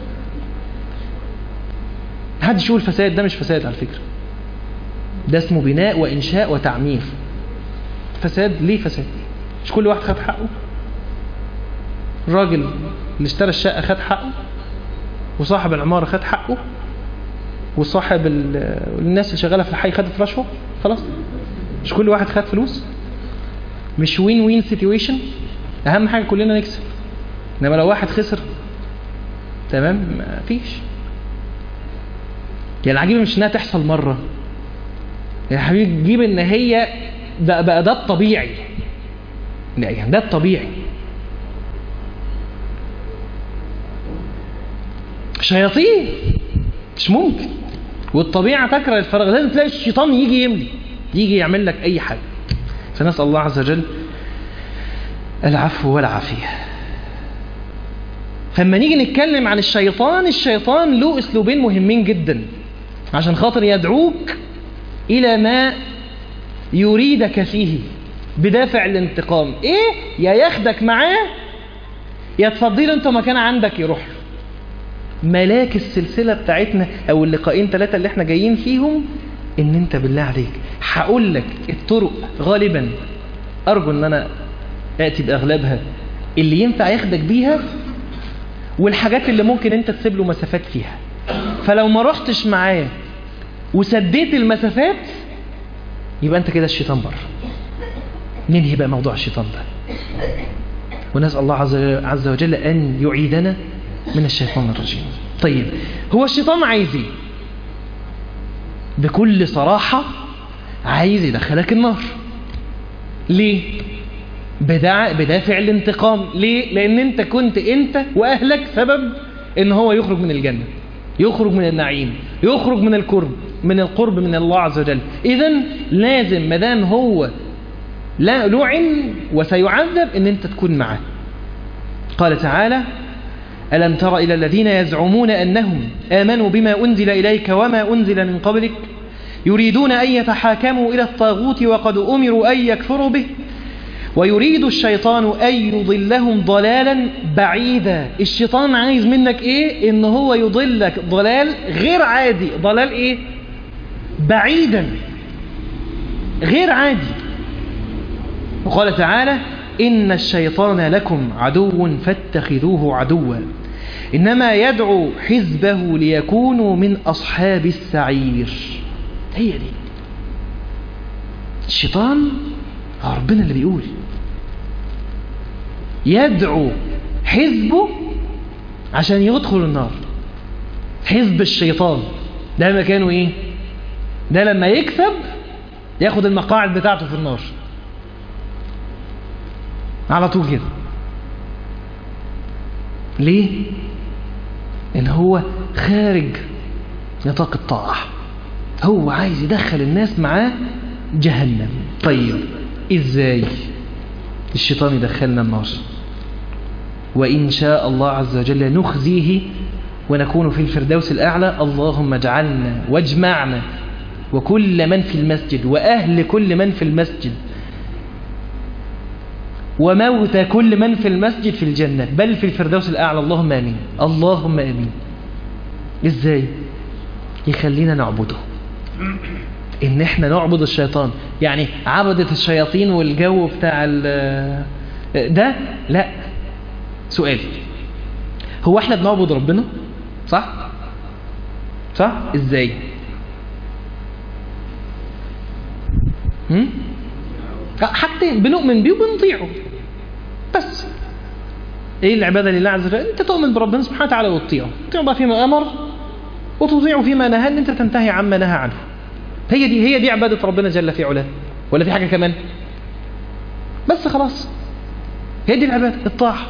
محدش يقول فساد ده مش فساد على فكره ده اسمه بناء وانشاء وتعمير فساد ليه فساد مش كل واحد خد حقه الراجل اللي اشترى الشقة خد حقه وصاحب العمارة خد حقه وصاحب الناس اللي شغالة في الحي خدت رشوة خلاص مش كل واحد خد فلوس مش وين وين سيتويشن اهم حاجة كلنا نكسب انما لو واحد خسر تمام مفيش يعني العجيبة مش انها تحصل مرة يا حبيبي تجيب ان هي ده بقى ده الطبيعي يعني ده الطبيعي شياطين مش ممكن والطبيعة تكره الفراغ لازم تلاقي الشيطان يجي يملي يجي يعمل لك أي حاجة فنسأل الله عز وجل العفو والعافية فلما نيجي نتكلم عن الشيطان الشيطان له أسلوبين مهمين جدا عشان خاطر يدعوك إلى ما يريدك فيه بدافع الانتقام ايه يا ياخدك معاه يا تفضيله انت مكان عندك يروح له ملاك السلسلة بتاعتنا او اللقاءين ثلاثة اللي احنا جايين فيهم ان انت بالله عليك هقول لك الطرق غالبا ارجو ان انا اتي باغلبها اللي ينفع ياخدك بيها والحاجات اللي ممكن انت تسيب له مسافات فيها فلو ما رحتش معاه وسديت المسافات يبقى انت كده الشيطان بره ننهي بقى موضوع الشيطان ده ونسأل الله عز وجل أن يعيدنا من الشيطان الرجيم طيب هو الشيطان عايز ايه بكل صراحة عايز يدخلك النار ليه بدع بدافع الانتقام ليه لان انت كنت انت واهلك سبب ان هو يخرج من الجنة يخرج من النعيم يخرج من القرب من القرب من الله عز وجل اذا لازم مدام هو لا لعن وسيعذب ان انت تكون معه قال تعالى ألم تر إلى الذين يزعمون أنهم آمنوا بما أنزل إليك وما أنزل من قبلك يريدون أن يتحاكموا إلى الطاغوت وقد أمروا أن يكفروا به ويريد الشيطان أن يضلهم ضلالا بعيدا الشيطان عايز منك إيه إن هو يضلك ضلال غير عادي ضلال إيه بعيدا غير عادي وقال تعالى إن الشيطان لكم عدو فاتخذوه عدوا إنما يدعو حزبه ليكونوا من أصحاب السعير هي دي الشيطان ربنا اللي بيقول يدعو حزبه عشان يدخل النار حزب الشيطان ده مكانه ايه ده لما يكسب ياخد المقاعد بتاعته في النار على طول كده ليه ان هو خارج نطاق الطاعة هو عايز يدخل الناس معاه جهنم طيب ازاي الشيطان يدخلنا النار وإن شاء الله عز وجل نخزيه ونكون في الفردوس الأعلى اللهم اجعلنا واجمعنا وكل من في المسجد وأهل كل من في المسجد وموت كل من في المسجد في الجنة بل في الفردوس الأعلى اللهم آمين اللهم آمين إزاي يخلينا نعبده إن إحنا نعبد الشيطان يعني عبدة الشياطين والجو بتاع ده لا سؤال هو احنا بنعبد ربنا صح صح ازاي هم؟ حاجتين بنؤمن بيه وبنطيعه بس ايه العبادة لله عز وجل انت تؤمن بربنا سبحانه وتعالى وتطيعه تطيعه بقى فيما امر وتطيعه فيما نهى ان انت تنتهي عما نهى عنه هي دي هي دي عبادة ربنا جل في علاه ولا في حاجة كمان بس خلاص هي دي العبادة الطاعة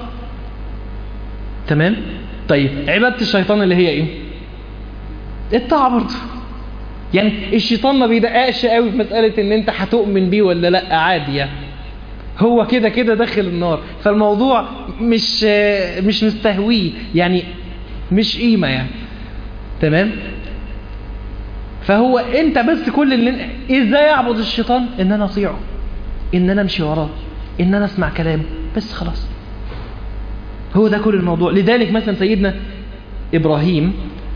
تمام طيب عبادة الشيطان اللي هي ايه الطاعة برضه يعني الشيطان ما بيدققش قوي في مسألة ان انت هتؤمن بيه ولا لا عادي يعني هو كده كده داخل النار فالموضوع مش مش مستهويه يعني مش قيمة يعني تمام فهو انت بس كل اللي ازاي اعبد الشيطان ان انا اطيعه ان انا امشي وراه ان انا اسمع كلامه بس خلاص هو ده كل الموضوع لذلك مثلا سيدنا إبراهيم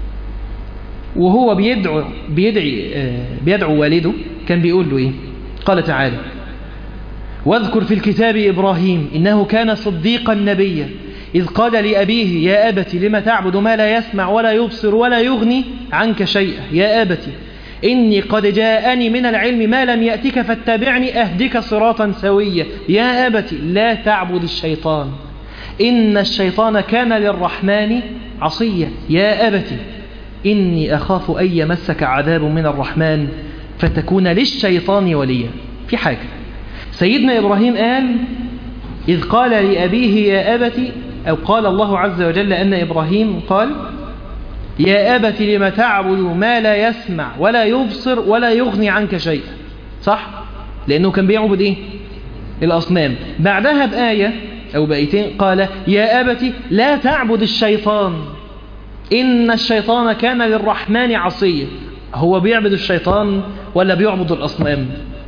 وهو بيدعو بيدعي بيدعو والده كان بيقول له إيه قال تعالى واذكر في الكتاب إبراهيم إنه كان صديقا نبيا إذ قال لأبيه يا أبت لم تعبد ما لا يسمع ولا يبصر ولا يغني عنك شيئا يا أبت إني قد جاءني من العلم ما لم يأتك فاتبعني أهدك صراطا سويا يا أبت لا تعبد الشيطان إن الشيطان كان للرحمن عصيا يا أبت إني أخاف أن يمسك عذاب من الرحمن فتكون للشيطان وليا في حاجة سيدنا إبراهيم قال إذ قال لأبيه يا أبت أو قال الله عز وجل أن إبراهيم قال يا أبت لم تعبد ما لا يسمع ولا يبصر ولا يغني عنك شيئا صح؟ لأنه كان بيعبد إيه؟ الأصنام بعدها بآية أو بأيتين قال يا أبت لا تعبد الشيطان إن الشيطان كان للرحمن عصيا هو بيعبد الشيطان ولا بيعبد الأصنام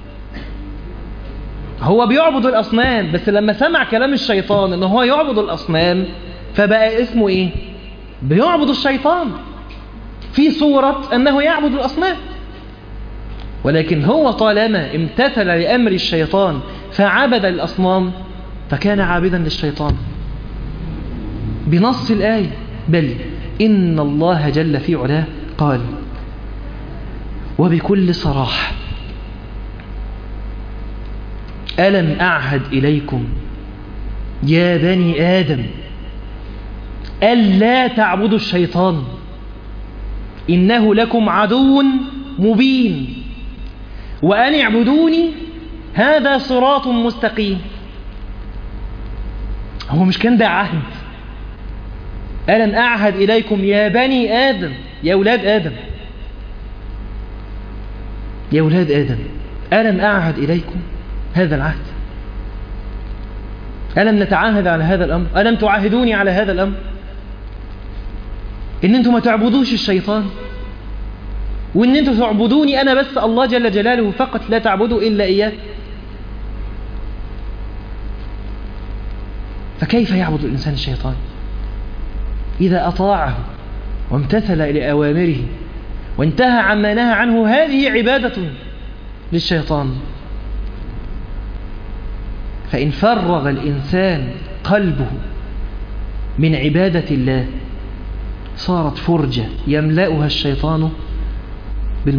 هو بيعبد الأصنام بس لما سمع كلام الشيطان إن هو يعبد الأصنام فبقى اسمه إيه بيعبد الشيطان في صورة أنه يعبد الأصنام ولكن هو طالما امتثل لأمر الشيطان فعبد الأصنام فكان عابدا للشيطان بنص الآية بل إن الله جل في علاه قال وبكل صراحة ألم أعهد إليكم يا بني آدم ألا تعبدوا الشيطان إنه لكم عدو مبين وأن اعبدوني هذا صراط مستقيم هو مش كان ده عهد ألم أعهد إليكم يا بني آدم يا أولاد آدم يا أولاد آدم ألم أعهد إليكم هذا العهد ألم نتعاهد على هذا الأمر ألم تعاهدوني على هذا الأمر إن أنتم ما تعبدوش الشيطان وإن أنتم تعبدوني أنا بس الله جل جلاله فقط لا تعبدوا إلا إياه فكيف يعبد الإنسان الشيطان إذا أطاعه وامتثل لأوامره وانتهى عما نهى عنه هذه عبادة للشيطان فإن فرغ الإنسان قلبه من عبادة الله صارت فرجة يملأها الشيطان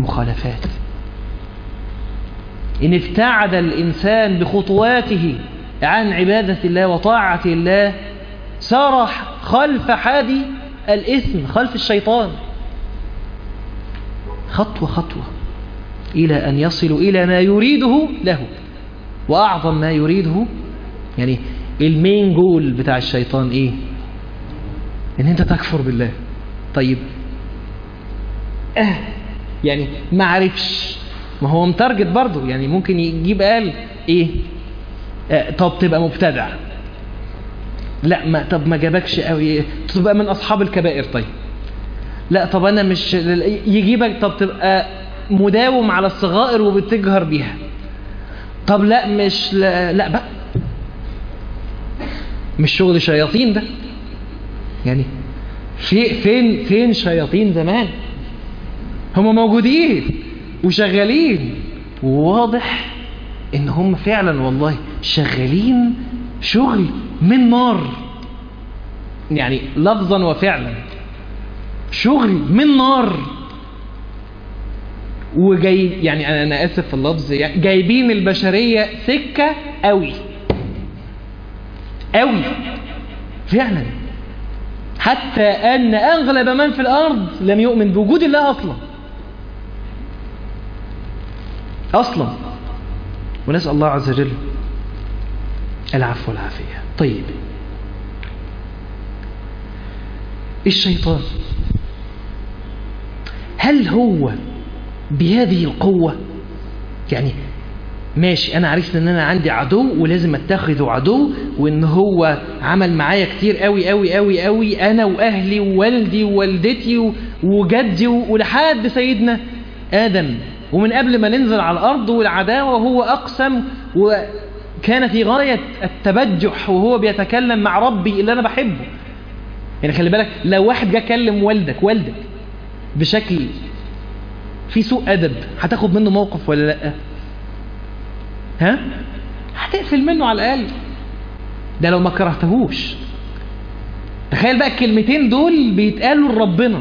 بالمخالفات إن ابتعد الإنسان بخطواته عن عبادة الله وطاعة الله سار خلف حادي الإثم خلف الشيطان خطوة خطوة إلى أن يصلوا إلى ما يريده له وأعظم ما يريده يعني المين جول بتاع الشيطان إيه إن أنت تكفر بالله طيب أه يعني ما عرفش ما هو متارجت برضه يعني ممكن يجيب قال إيه آه طب تبقى مبتدع لا ما طب ما جابكش قوي تبقى من أصحاب الكبائر طيب لا طب أنا مش يجيبك طب تبقى مداوم على الصغائر وبتجهر بيها طب لا مش لا, لا بقى مش شغل شياطين ده يعني في فين فين شياطين زمان هم موجودين وشغالين وواضح ان هم فعلا والله شغالين شغل من نار يعني لفظا وفعلا شغل من نار وجاي يعني انا اسف في اللفظ يعني جايبين البشريه سكه قوي قوي فعلا حتى ان اغلب من في الارض لم يؤمن بوجود الله اصلا اصلا ونسال الله عز وجل العفو والعافيه طيب الشيطان هل هو بهذه القوة يعني ماشي انا عرفت ان انا عندي عدو ولازم اتخذه عدو وان هو عمل معايا كتير قوي قوي قوي قوي انا واهلي ووالدي ووالدتي وجدي ولحد سيدنا ادم ومن قبل ما ننزل على الارض والعداوه وهو اقسم وكان في غايه التبجح وهو بيتكلم مع ربي اللي انا بحبه يعني خلي بالك لو واحد جه كلم والدك والدك بشكل في سوء ادب هتاخد منه موقف ولا لا ها هتقفل منه على الاقل ده لو ما كرهتهوش تخيل بقى الكلمتين دول بيتقالوا لربنا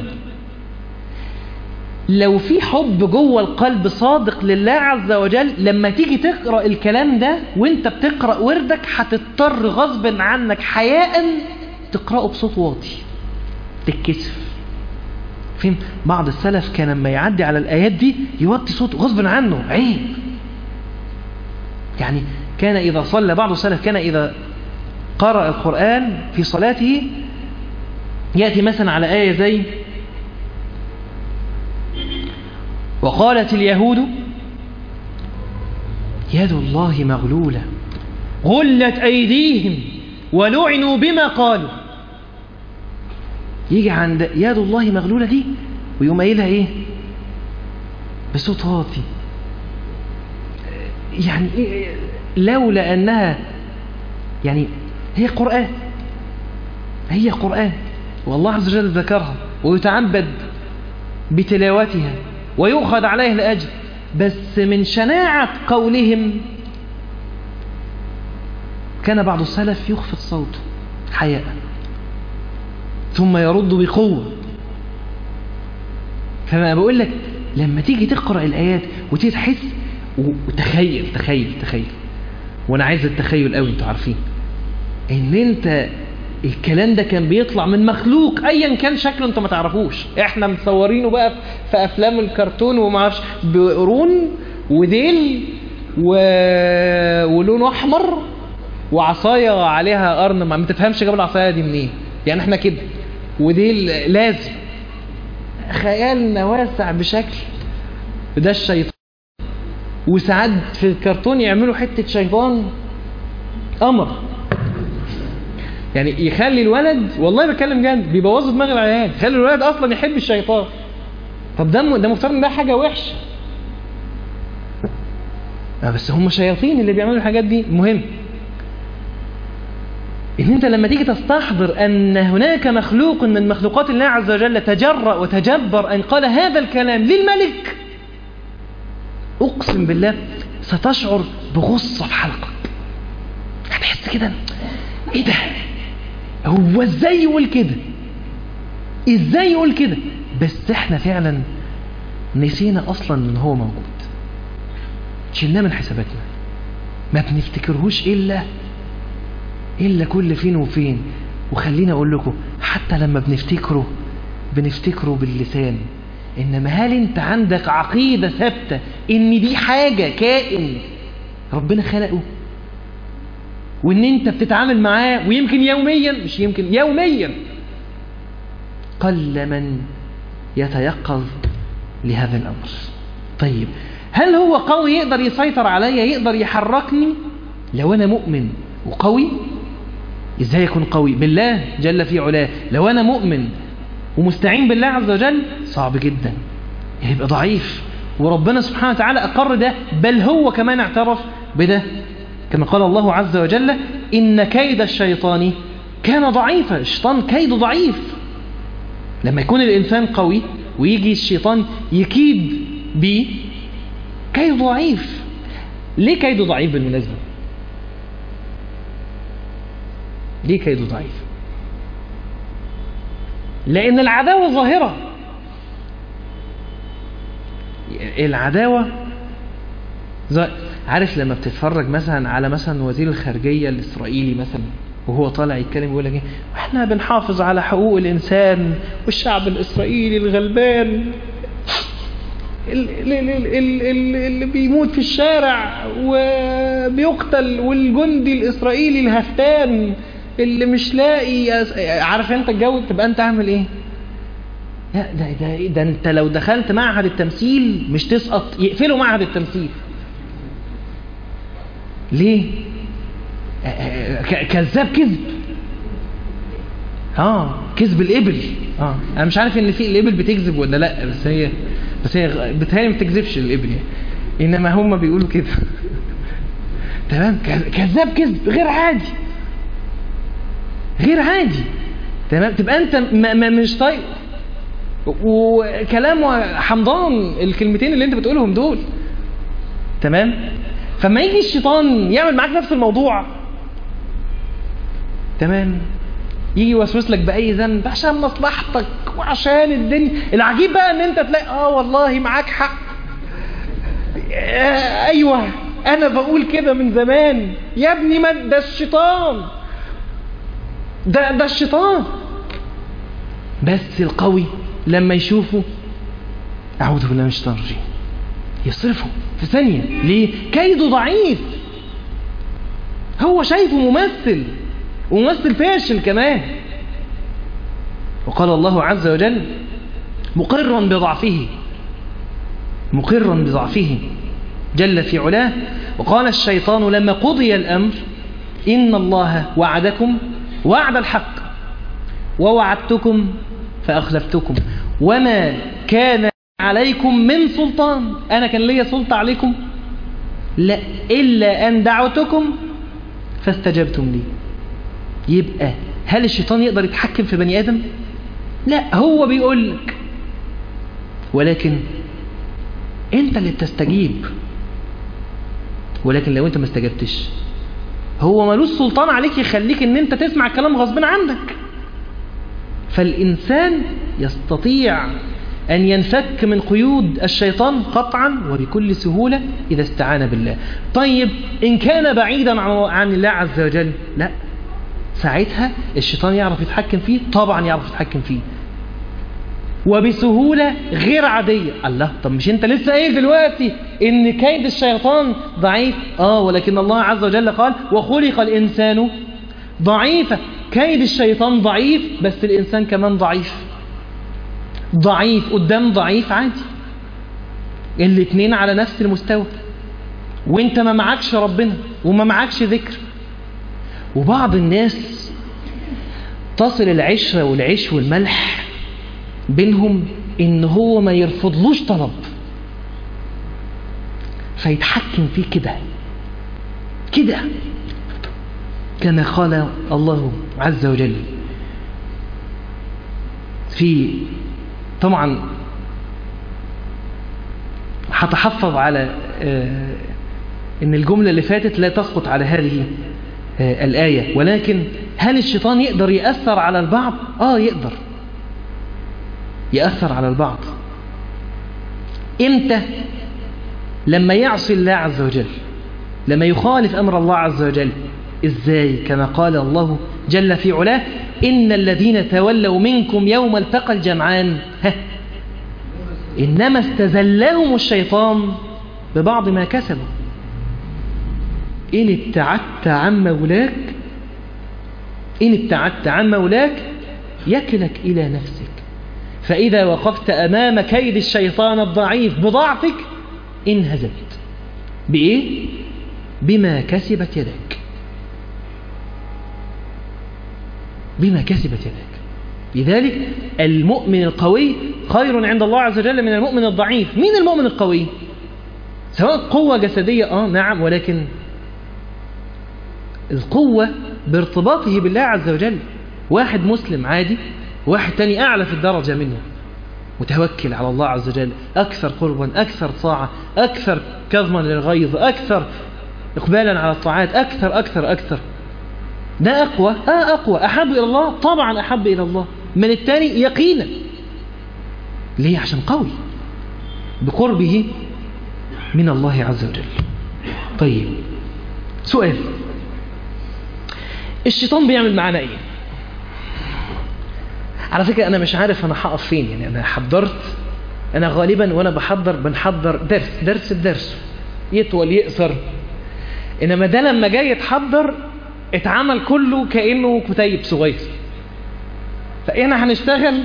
لو في حب جوه القلب صادق لله عز وجل لما تيجي تقرا الكلام ده وانت بتقرا وردك هتضطر غصب عنك حياء تقراه بصوت واطي تتكسف فين بعض السلف كان لما يعدي على الآيات دي يوطي صوته غصب عنه عيب يعني كان إذا صلى بعض السلف كان إذا قرأ القرآن في صلاته يأتي مثلا على آية زي وقالت اليهود يد الله مغلولة غلت أيديهم ولعنوا بما قالوا يجي عند يد الله مغلولة دي ويقوم قايلها ايه بصوت واطي يعني إيه لولا انها يعني هي قرآن هي قرآن والله عز وجل ذكرها ويتعبد بتلاوتها ويؤخذ عليه الأجر بس من شناعة قولهم كان بعض السلف يخفض صوته حياء ثم يرد بقوة فما بقول لك لما تيجي تقرأ الآيات وتيجي تحس وتخيل تخيل تخيل وانا عايز التخيل قوي انتوا عارفين ان انت الكلام ده كان بيطلع من مخلوق ايا كان شكله انت ما تعرفوش احنا مصورينه بقى في افلام الكرتون وما اعرفش بقرون وديل و... ولونه احمر وعصايه عليها قرن ما تفهمش جاب العصايه دي منين إيه؟ يعني احنا كده وديل لازم خيالنا واسع بشكل ده الشيطان وساعات في الكرتون يعملوا حته شيطان قمر يعني يخلي الولد والله بتكلم جد بيبوظوا دماغ العيال يخلي الولد اصلا يحب الشيطان طب ده ده مفترض ان ده حاجه وحشه آه بس هم شياطين اللي بيعملوا الحاجات دي مهم ان انت لما تيجي تستحضر ان هناك مخلوق من مخلوقات الله عز وجل تجرأ وتجبر ان قال هذا الكلام للملك اقسم بالله ستشعر بغصه في حلقك هتحس كده ايه ده هو ازاي يقول كده ازاي يقول كده بس احنا فعلا نسينا اصلا ان هو موجود شلناه من حساباتنا ما بنفتكرهوش الا إلا كل فين وفين وخليني أقول لكم حتى لما بنفتكره بنفتكره باللسان إنما هل أنت عندك عقيدة ثابتة إن دي حاجة كائن ربنا خلقه وإن أنت بتتعامل معاه ويمكن يوميا مش يمكن يوميا قل من يتيقظ لهذا الأمر طيب هل هو قوي يقدر يسيطر عليا يقدر يحركني لو أنا مؤمن وقوي إزاي يكون قوي بالله جل في علاه لو أنا مؤمن ومستعين بالله عز وجل صعب جدا يبقى ضعيف وربنا سبحانه وتعالى أقر ده بل هو كمان اعترف بده كما قال الله عز وجل إن كيد الشيطان كان ضعيفا الشيطان كيده ضعيف لما يكون الإنسان قوي ويجي الشيطان يكيد بيه كيده ضعيف ليه كيده ضعيف بالمناسبة ليه كيده ضعيف لأن العداوة ظاهرة العداوة زي عارف لما بتتفرج مثلا على مثلا وزير الخارجية الإسرائيلي مثلا وهو طالع يتكلم يقول لك ايه واحنا بنحافظ على حقوق الإنسان والشعب الإسرائيلي الغلبان اللي بيموت في الشارع وبيقتل والجندي الإسرائيلي الهفتان اللي مش لاقي عارف انت الجو تبقى انت عامل ايه لا ده, ده, ده انت لو دخلت معهد التمثيل مش تسقط يقفلوا معهد التمثيل ليه كذاب كذب اه كذب الابل اه انا مش عارف ان في الابل بتكذب ولا لا بس هي بس هي بتهيألي ما بتكذبش الابل يعني انما هم بيقولوا كده تمام كذاب كذب غير عادي غير عادي تمام تبقى انت ما ما مش طيب وكلام حمضان الكلمتين اللي انت بتقولهم دول تمام فما يجي الشيطان يعمل معاك نفس الموضوع تمام يجي يوسوس لك باي ذنب عشان مصلحتك وعشان الدنيا العجيب بقى ان انت تلاقي اه والله معاك حق آه ايوه انا بقول كده من زمان يا ابني ما ده الشيطان ده ده الشيطان بس القوي لما يشوفه اعوذ بالله من الشيطان الرجيم يصرفه في ثانيه ليه كيده ضعيف هو شايفه ممثل وممثل فاشل كمان وقال الله عز وجل مقرا بضعفه مقرا بضعفه جل في علاه وقال الشيطان لما قضي الأمر إن الله وعدكم وعد الحق ووعدتكم فأخلفتكم وما كان عليكم من سلطان أنا كان لي سلطة عليكم لا إلا أن دعوتكم فاستجبتم لي يبقى هل الشيطان يقدر يتحكم في بني آدم لا هو بيقول لك ولكن انت اللي بتستجيب ولكن لو انت ما استجبتش هو ملوش سلطان عليك يخليك ان انت تسمع الكلام غصب عنك فالإنسان يستطيع أن ينفك من قيود الشيطان قطعا وبكل سهولة إذا استعان بالله طيب إن كان بعيدا عن الله عز وجل لا ساعتها الشيطان يعرف يتحكم فيه طبعا يعرف يتحكم فيه وبسهولة غير عادية الله طب مش انت لسه قايل دلوقتي ان كيد الشيطان ضعيف اه ولكن الله عز وجل قال وخلق الانسان ضعيفا كيد الشيطان ضعيف بس الانسان كمان ضعيف ضعيف قدام ضعيف عادي الاتنين على نفس المستوى وانت ما معكش ربنا وما معكش ذكر وبعض الناس تصل العشرة والعيش والملح بينهم ان هو ما يرفضلوش طلب فيتحكم فيه كده كده كما قال الله عز وجل في طبعا هتحفظ على ان الجملة اللي فاتت لا تسقط على هذه الآية ولكن هل الشيطان يقدر يأثر على البعض؟ آه يقدر يأثر على البعض إمتى؟ لما يعصي الله عز وجل لما يخالف أمر الله عز وجل إزاي كما قال الله جل في علاه إن الذين تولوا منكم يوم التقى الجمعان ها إنما استزلهم الشيطان ببعض ما كسبوا إن ابتعدت عن مولاك إن ابتعدت عن مولاك يكلك إلى نفسك فإذا وقفت أمام كيد الشيطان الضعيف بضعفك انهزمت بإيه؟ بما كسبت يدك بما كسبت يدك لذلك المؤمن القوي خير عند الله عز وجل من المؤمن الضعيف مين المؤمن القوي سواء قوة جسدية آه نعم ولكن القوة بارتباطه بالله عز وجل واحد مسلم عادي واحد تاني أعلى في الدرجة منه متوكل على الله عز وجل أكثر قربا أكثر طاعة أكثر كظما للغيظ أكثر إقبالا على الطاعات أكثر أكثر أكثر ده أقوى آه أقوى أحب إلى الله طبعا أحب إلى الله من الثاني يقينا ليه عشان قوي بقربه من الله عز وجل طيب سؤال الشيطان بيعمل معانا ايه على فكرة أنا مش عارف أنا هقف فين يعني أنا حضرت أنا غالبا وأنا بحضر بنحضر درس درس بدرس يطول يقصر إنما ده لما جاي يتحضر اتعمل كله كأنه كتيب صغير فإحنا هنشتغل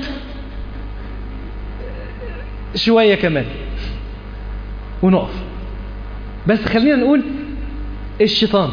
شوية كمان ونقف بس خلينا نقول الشيطان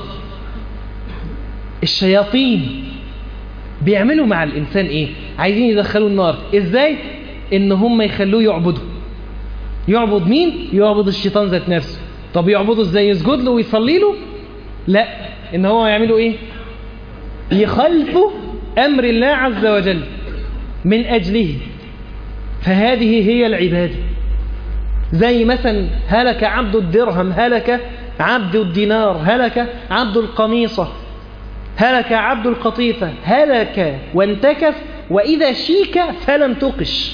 الشياطين بيعملوا مع الإنسان إيه عايزين يدخلوا النار إزاي إن هم يخلوه يعبدوا يعبد مين يعبد الشيطان ذات نفسه طب يعبده إزاي يسجد له ويصلي له لا إن هو يعملوا إيه يخالفوا أمر الله عز وجل من أجله فهذه هي العبادة زي مثلا هلك عبد الدرهم هلك عبد الدينار هلك عبد القميصة هلك عبد القطيفة هلك وانتكف وإذا شيك فلم تقش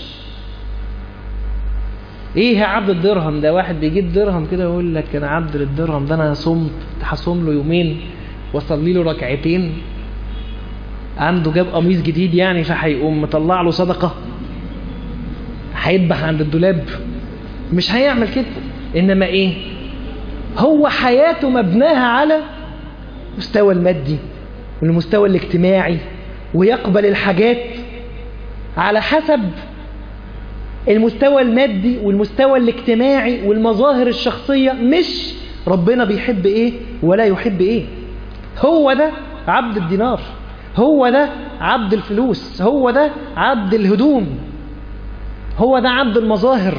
ايه يا عبد الدرهم ده واحد بيجيب درهم كده ويقول لك انا عبد للدرهم ده انا صمت هصوم له يومين واصلي له ركعتين عنده جاب قميص جديد يعني فهيقوم مطلع له صدقه هيذبح عند الدولاب مش هيعمل كده انما ايه هو حياته مبناها على المستوى المادي والمستوى الاجتماعي ويقبل الحاجات على حسب المستوى المادي والمستوى الاجتماعي والمظاهر الشخصية مش ربنا بيحب ايه ولا يحب ايه هو ده عبد الدينار هو ده عبد الفلوس هو ده عبد الهدوم هو ده عبد المظاهر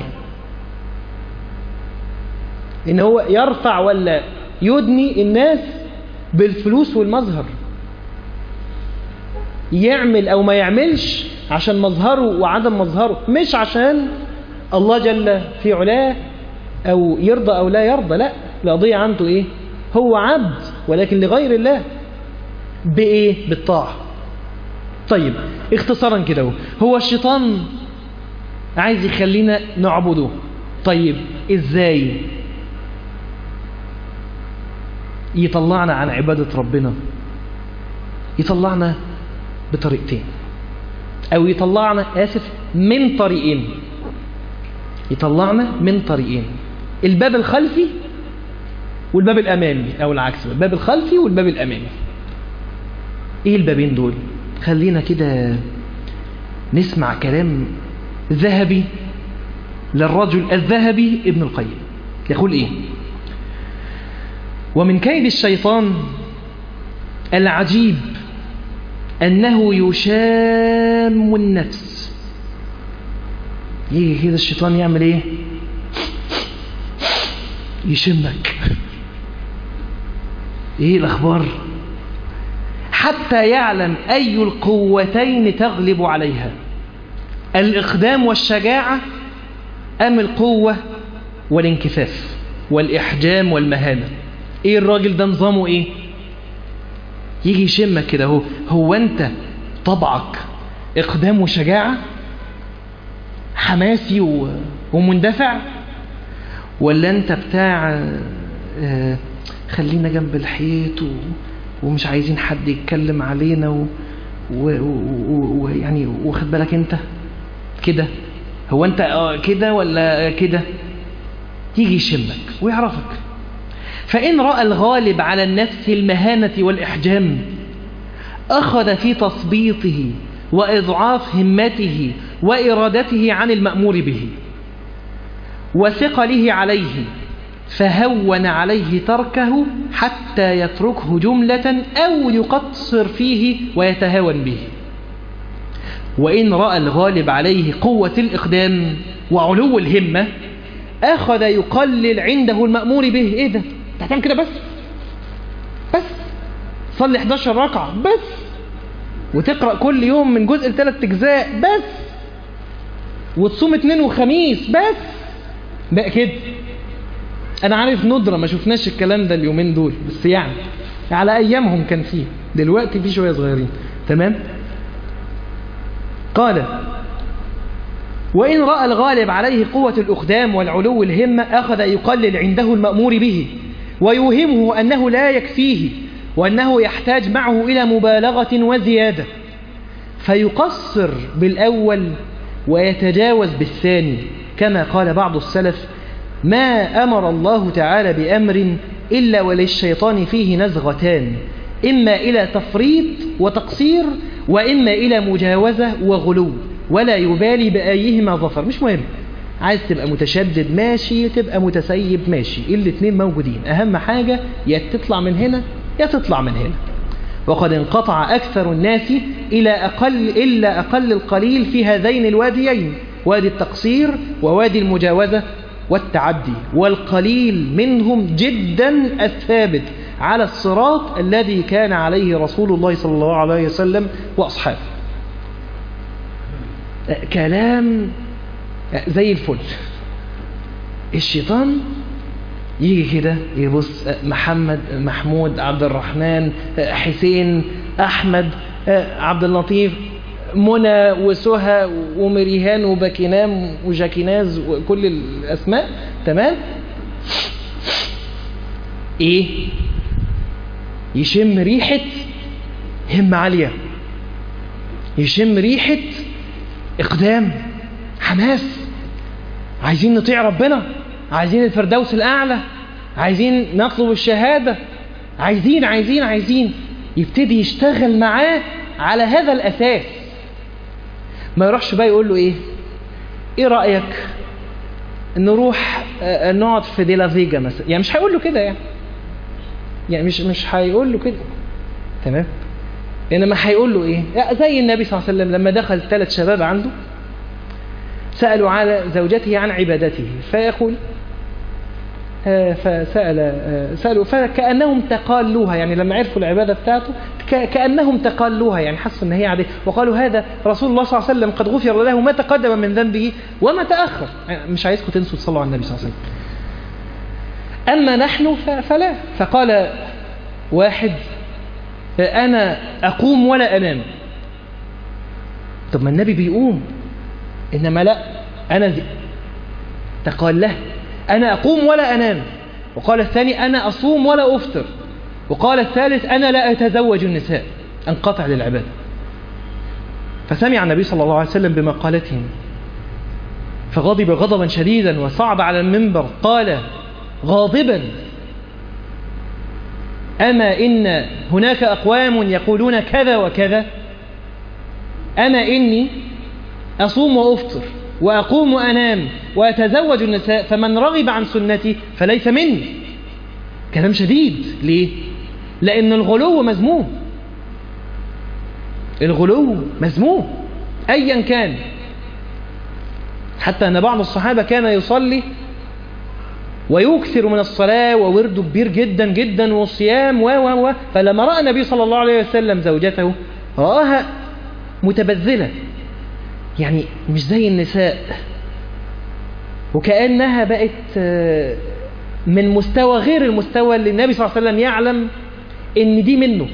ان هو يرفع ولا يدني الناس بالفلوس والمظهر يعمل او ما يعملش عشان مظهره وعدم مظهره مش عشان الله جل في علاه او يرضى او لا يرضى لا القضية عنده ايه هو عبد ولكن لغير الله بايه بالطاعة طيب اختصارا كده هو. هو الشيطان عايز يخلينا نعبده طيب ازاي يطلعنا عن عبادة ربنا يطلعنا بطريقتين او يطلعنا اسف من طريقين يطلعنا من طريقين الباب الخلفي والباب الامامي او العكس الباب الخلفي والباب الامامي ايه البابين دول خلينا كده نسمع كلام ذهبي للرجل الذهبي ابن القيم يقول ايه ومن كيد الشيطان العجيب أنه يشام النفس يجي كده الشيطان يعمل ايه يشمك ايه الاخبار حتى يعلم اي القوتين تغلب عليها الاقدام والشجاعة ام القوة والانكفاف والاحجام والمهانة ايه الراجل ده نظامه ايه يجي يشمك كده هو هو انت طبعك اقدام وشجاعة حماسي و... ومندفع ولا انت بتاع آه خلينا جنب الحيط و... ومش عايزين حد يتكلم علينا و... ويعني و... و... واخد بالك انت كده هو انت اه كده ولا كده يجي يشمك ويعرفك فإن رأى الغالب على النفس المهانة والإحجام أخذ في تثبيطه وإضعاف همته وإرادته عن المأمور به وثقله عليه فهون عليه تركه حتى يتركه جملة أو يقصر فيه ويتهاون به وإن رأى الغالب عليه قوة الإقدام وعلو الهمة أخذ يقلل عنده المأمور به إيه ده؟ تحتاج كده بس بس صلي 11 ركعة بس وتقرأ كل يوم من جزء لثلاث أجزاء بس وتصوم اثنين وخميس بس بقى كده أنا عارف ندرة ما شفناش الكلام ده اليومين دول بس يعني على أيامهم كان فيه دلوقتي في شوية صغيرين تمام قال وإن رأى الغالب عليه قوة الأقدام والعلو الهمة أخذ يقلل عنده المأمور به ويوهمه أنه لا يكفيه وأنه يحتاج معه إلى مبالغة وزيادة فيقصر بالأول ويتجاوز بالثاني كما قال بعض السلف ما أمر الله تعالى بأمر إلا وللشيطان فيه نزغتان إما إلى تفريط وتقصير وإما إلى مجاوزة وغلو ولا يبالي بأيهما ظفر مش مهم عايز تبقى متشدد ماشي تبقى متسيب ماشي الاثنين موجودين أهم حاجة يا تطلع من هنا يا تطلع من هنا وقد انقطع أكثر الناس إلى أقل إلا أقل القليل في هذين الواديين وادي التقصير ووادي المجاوزة والتعدي والقليل منهم جدا الثابت على الصراط الذي كان عليه رسول الله صلى الله عليه وسلم وأصحابه كلام زي الفل الشيطان يجي كده يبص محمد محمود عبد الرحمن حسين أحمد عبد اللطيف منى وسهى ومريهان وباكينام وجاكيناز وكل الأسماء تمام إيه يشم ريحة همة عالية يشم ريحة إقدام حماس عايزين نطيع ربنا عايزين الفردوس الأعلى عايزين نطلب الشهادة عايزين عايزين عايزين يبتدي يشتغل معاه على هذا الأساس ما يروحش بقى يقول له إيه إيه رأيك نروح نقعد في ديلا فيجا مثلا يعني مش هيقول له كده يعني يعني مش مش هيقول له كده تمام انما هيقول له ايه زي النبي صلى الله عليه وسلم لما دخل ثلاث شباب عنده سألوا على زوجته عن عبادته فيقول فسأل سألوا فكأنهم تقالوها يعني لما عرفوا العبادة بتاعته كأنهم تقالوها يعني حسوا ان هي عادية وقالوا هذا رسول الله صلى الله عليه وسلم قد غفر له ما تقدم من ذنبه وما تأخر يعني مش عايزكم تنسوا تصلوا على النبي صلى الله عليه وسلم أما نحن فلا فقال واحد أنا أقوم ولا أنام طب ما النبي بيقوم إنما لا أنا زي تقال له أنا أقوم ولا أنام وقال الثاني أنا أصوم ولا أفطر وقال الثالث أنا لا أتزوج النساء انقطع للعبادة فسمع النبي صلى الله عليه وسلم بمقالتهم فغضب غضبا شديدا وصعد على المنبر قال غاضبا أما إن هناك أقوام يقولون كذا وكذا أما إني أصوم وأفطر وأقوم وأنام وأتزوج النساء فمن رغب عن سنتي فليس مني كلام شديد ليه؟ لأن الغلو مذموم الغلو مذموم أيا كان حتى أن بعض الصحابة كان يصلي ويكثر من الصلاة وورده كبير جدا جدا والصيام و و و فلما رأى النبي صلى الله عليه وسلم زوجته رآها متبذلة يعني مش زي النساء وكأنها بقت من مستوى غير المستوى اللي النبي صلى الله عليه وسلم يعلم ان دي منه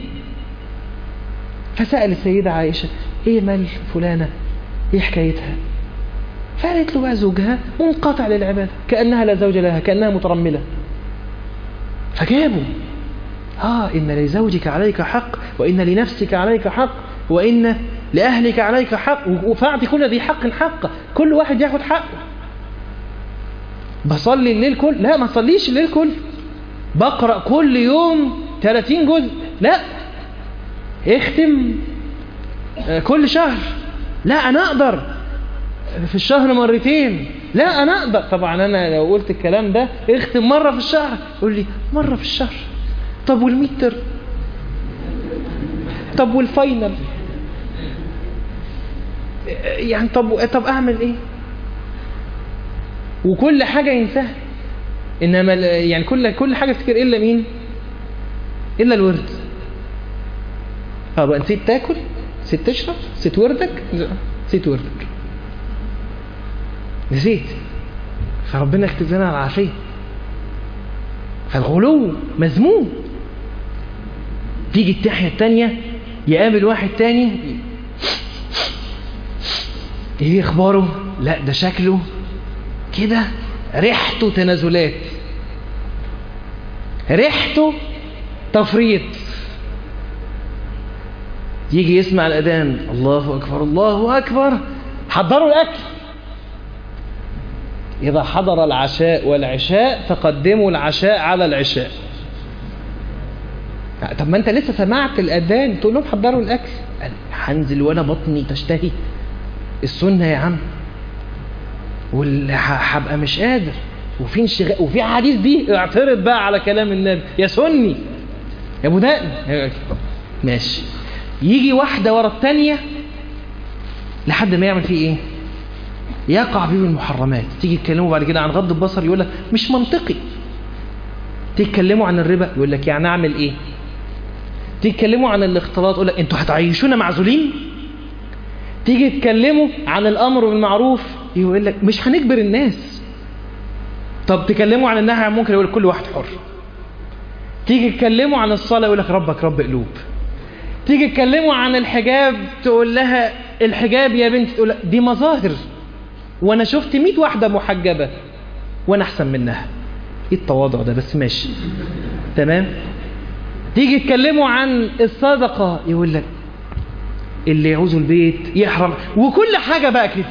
فسأل السيدة عائشة ايه مال فلانة ايه حكايتها فقالت له بقى زوجها منقطع للعبادة كأنها لا زوج لها كأنها مترملة فجابوا آه إن لزوجك عليك حق وإن لنفسك عليك حق وإن لأهلك عليك حق وفاعطي كل ذي حق حقه كل واحد ياخد حقه بصلي الليل كل لا ما صليش الليل كل بقرأ كل يوم 30 جزء لا اختم كل شهر لا أنا أقدر في الشهر مرتين لا أنا أقدر طبعا أنا لو قلت الكلام ده اختم مرة في الشهر يقول لي مرة في الشهر طب والميتر طب والفاينل يعني طب طب اعمل ايه وكل حاجة ينساها انما يعني كل كل حاجة افتكر الا مين الا الورد اه بقى نسيت تاكل نسيت تشرب نسيت وردك نسيت وردك نسيت فربنا يكتب لنا العافية فالغلو مذموم تيجي الناحية التانية يقابل واحد تاني ايه اخباره لا ده شكله كده ريحته تنازلات ريحته تفريط يجي يسمع الأذان الله أكبر الله أكبر حضروا الأكل إذا حضر العشاء والعشاء فقدموا العشاء على العشاء طب ما أنت لسه سمعت الأذان تقول لهم حضروا الأكل هنزل وأنا بطني تشتهي السنة يا عم واللي هبقى مش قادر وفي انشغال وفي حديث دي اعترض بقى على كلام النبي يا سني يا ابو دقن ماشي يجي واحدة ورا الثانية لحد ما يعمل فيه ايه يقع فيه المحرمات تيجي تكلموا بعد كده عن غض البصر يقول لك مش منطقي تتكلموا عن الربا يقول لك يعني اعمل ايه تتكلموا عن الاختلاط يقول لك انتوا هتعيشونا معزولين تيجي تكلموا عن الامر بالمعروف يقول لك مش هنجبر الناس طب تكلموا عن النهي عن المنكر يقول لك كل واحد حر تيجي تكلموا عن الصلاه يقول لك ربك رب قلوب تيجي تكلموا عن الحجاب تقول لها الحجاب يا بنت تقول دي مظاهر وانا شفت 100 واحده محجبه وانا احسن منها ايه التواضع ده بس ماشي تمام تيجي تكلموا عن الصدقه يقول لك اللي يعوزوا البيت يحرم وكل حاجه بقى كده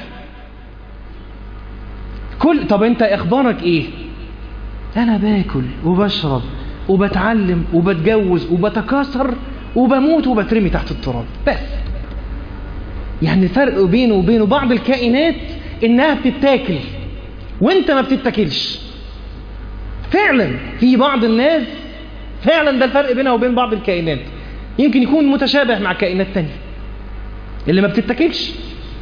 كل طب انت اخبارك ايه انا باكل وبشرب وبتعلم وبتجوز وبتكاثر وبموت وبترمي تحت التراب بس يعني الفرق بينه وبين بعض الكائنات انها بتتاكل وانت ما بتتاكلش فعلا في بعض الناس فعلا ده الفرق بينها وبين بعض الكائنات يمكن يكون متشابه مع كائنات تانية اللي ما بتتاكلش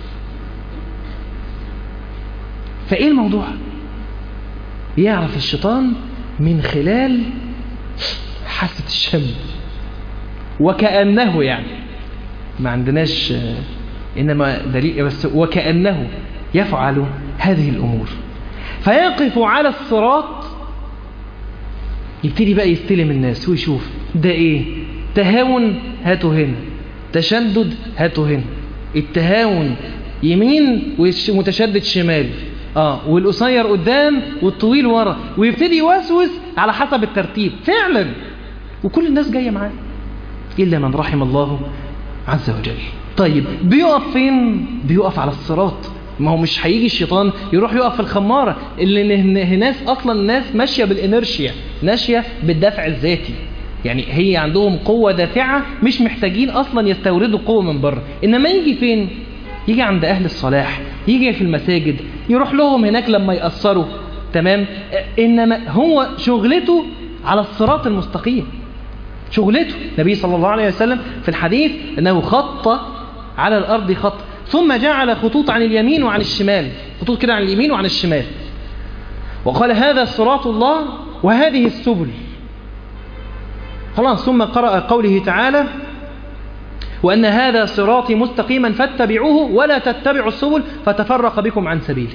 فايه الموضوع يعرف الشيطان من خلال حاسة الشم وكأنه يعني ما عندناش إنما دليل بس وكأنه يفعل هذه الأمور فيقف على الصراط يبتدي بقى يستلم الناس ويشوف ده ايه تهاون هاته هنا تشدد هاته هنا التهاون يمين ومتشدد شمال اه والقصير قدام والطويل ورا ويبتدي يوسوس على حسب الترتيب فعلا وكل الناس جايه معاه الا من رحم الله عز وجل طيب بيقف فين بيقف على الصراط ما هو مش هيجي الشيطان يروح يقف في الخمارة اللي ناس أصلا ناس ماشية بالإنرشيا ماشية بالدفع الذاتي يعني هي عندهم قوة دافعة مش محتاجين أصلا يستوردوا قوة من بره إنما يجي فين يجي عند أهل الصلاح يجي في المساجد يروح لهم هناك لما يأثروا تمام إنما هو شغلته على الصراط المستقيم شغلته النبي صلى الله عليه وسلم في الحديث أنه خط على الأرض خط ثم جعل خطوط عن اليمين وعن الشمال خطوط كده عن اليمين وعن الشمال وقال هذا صراط الله وهذه السبل خلاص ثم قرأ قوله تعالى وأن هذا صراطي مستقيما فاتبعوه ولا تتبعوا السبل فتفرق بكم عن سبيله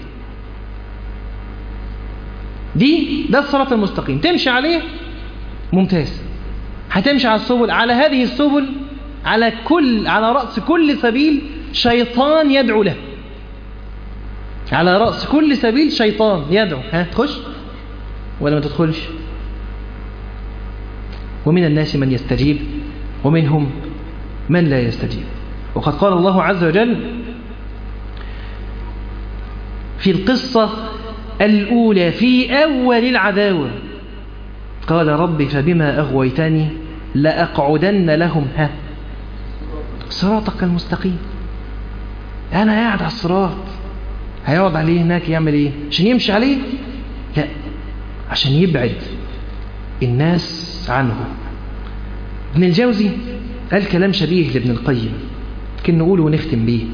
دي ده الصراط المستقيم تمشي عليه ممتاز هتمشي على السبل على هذه السبل على كل على رأس كل سبيل شيطان يدعو له على رأس كل سبيل شيطان يدعو ها تخش ولا ما تدخلش ومن الناس من يستجيب ومنهم من لا يستجيب وقد قال الله عز وجل في القصة الأولى في أول العداوة قال رب فبما أغويتني لأقعدن لهم ها صراطك المستقيم أنا قاعد على الصراط هيقعد عليه هناك يعمل إيه عشان يمشي عليه لا عشان يبعد الناس عنه ابن الجوزي قال كلام شبيه لابن القيم كن نقوله ونختم بيه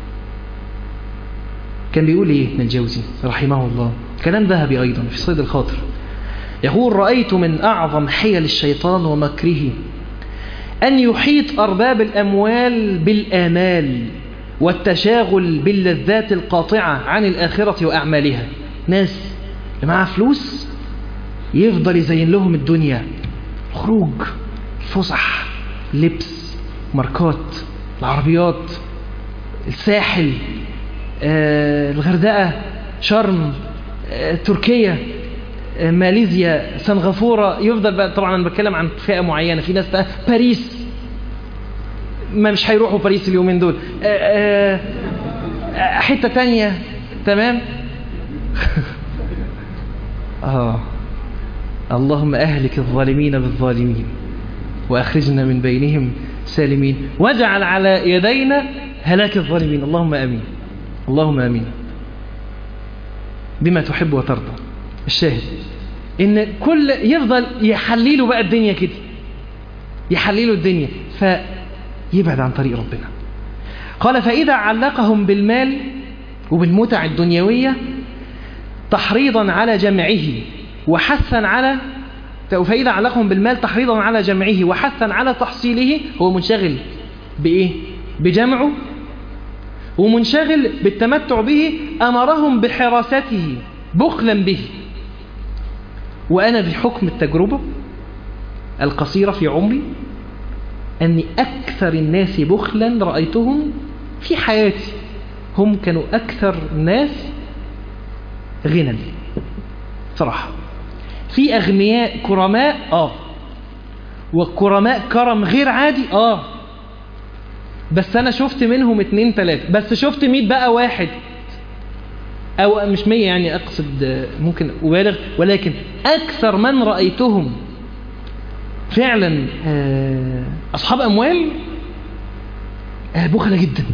كان بيقول ايه ابن الجوزي رحمه الله كلام ذهبي أيضا في صيد الخاطر يقول رأيت من أعظم حيل الشيطان ومكره أن يحيط أرباب الأموال بالآمال والتشاغل باللذات القاطعة عن الآخرة وأعمالها ناس اللي معاها فلوس يفضل يزين لهم الدنيا خروج فسح لبس ماركات العربيات الساحل آه، الغردقة شرم آه، تركيا آه، ماليزيا سنغافورة يفضل بقى طبعا أنا بتكلم عن فئة معينة في ناس بقى باريس ما مش هيروحوا باريس اليومين دول آه، آه، حتة تانية تمام آه اللهم أهلك الظالمين بالظالمين وأخرجنا من بينهم سالمين واجعل على يدينا هلاك الظالمين اللهم أمين اللهم أمين بما تحب وترضى الشاهد إن كل يفضل يحللوا بقى الدنيا كده يحللوا الدنيا فيبعد عن طريق ربنا قال فإذا علقهم بالمال وبالمتع الدنيوية تحريضا على جمعه وحثا على فإذا علقهم بالمال تحريضا على جمعه وحثا على تحصيله هو منشغل بإيه؟ بجمعه ومنشغل بالتمتع به أمرهم بحراسته بخلا به وأنا بحكم التجربة القصيرة في عمري أني أكثر الناس بخلا رأيتهم في حياتي هم كانوا أكثر الناس غنى صراحة في أغنياء كرماء آه والكرماء كرم غير عادي آه بس أنا شفت منهم اتنين تلاتة بس شفت ميت بقى واحد أو مش مية يعني أقصد ممكن أبالغ ولكن أكثر من رأيتهم فعلا آه، أصحاب أموال آه، بخلة جدا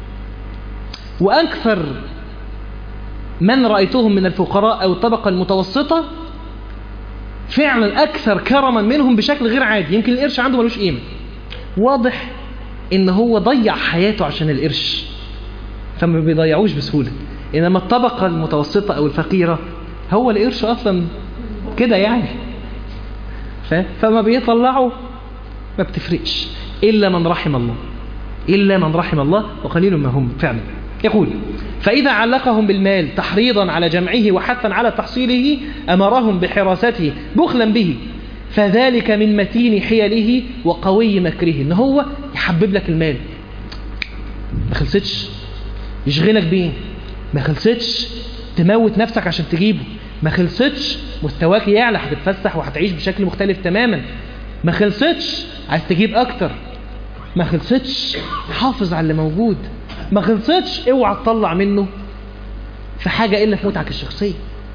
وأكثر من رأيتهم من الفقراء أو الطبقة المتوسطة فعلا أكثر كرما منهم بشكل غير عادي يمكن القرش عنده ملوش قيمة واضح إن هو ضيع حياته عشان القرش فما بيضيعوش بسهولة إنما الطبقة المتوسطة أو الفقيرة هو القرش أصلا كده يعني ف... فما بيطلعوا ما بتفرقش إلا من رحم الله إلا من رحم الله وقليل ما هم فعلا يقول فإذا علقهم بالمال تحريضا على جمعه وحثا على تحصيله أمرهم بحراسته بخلا به فذلك من متين حيله وقوي مكره إن هو يحبب لك المال ما خلصتش يشغلك بيه ما خلصتش تموت نفسك عشان تجيبه ما خلصتش مستواك يعلى هتتفسح وهتعيش بشكل مختلف تماما ما خلصتش عايز تجيب اكتر ما خلصتش حافظ على اللي موجود ما خلصتش اوعى تطلع منه في حاجة إلا في متعك الشخصية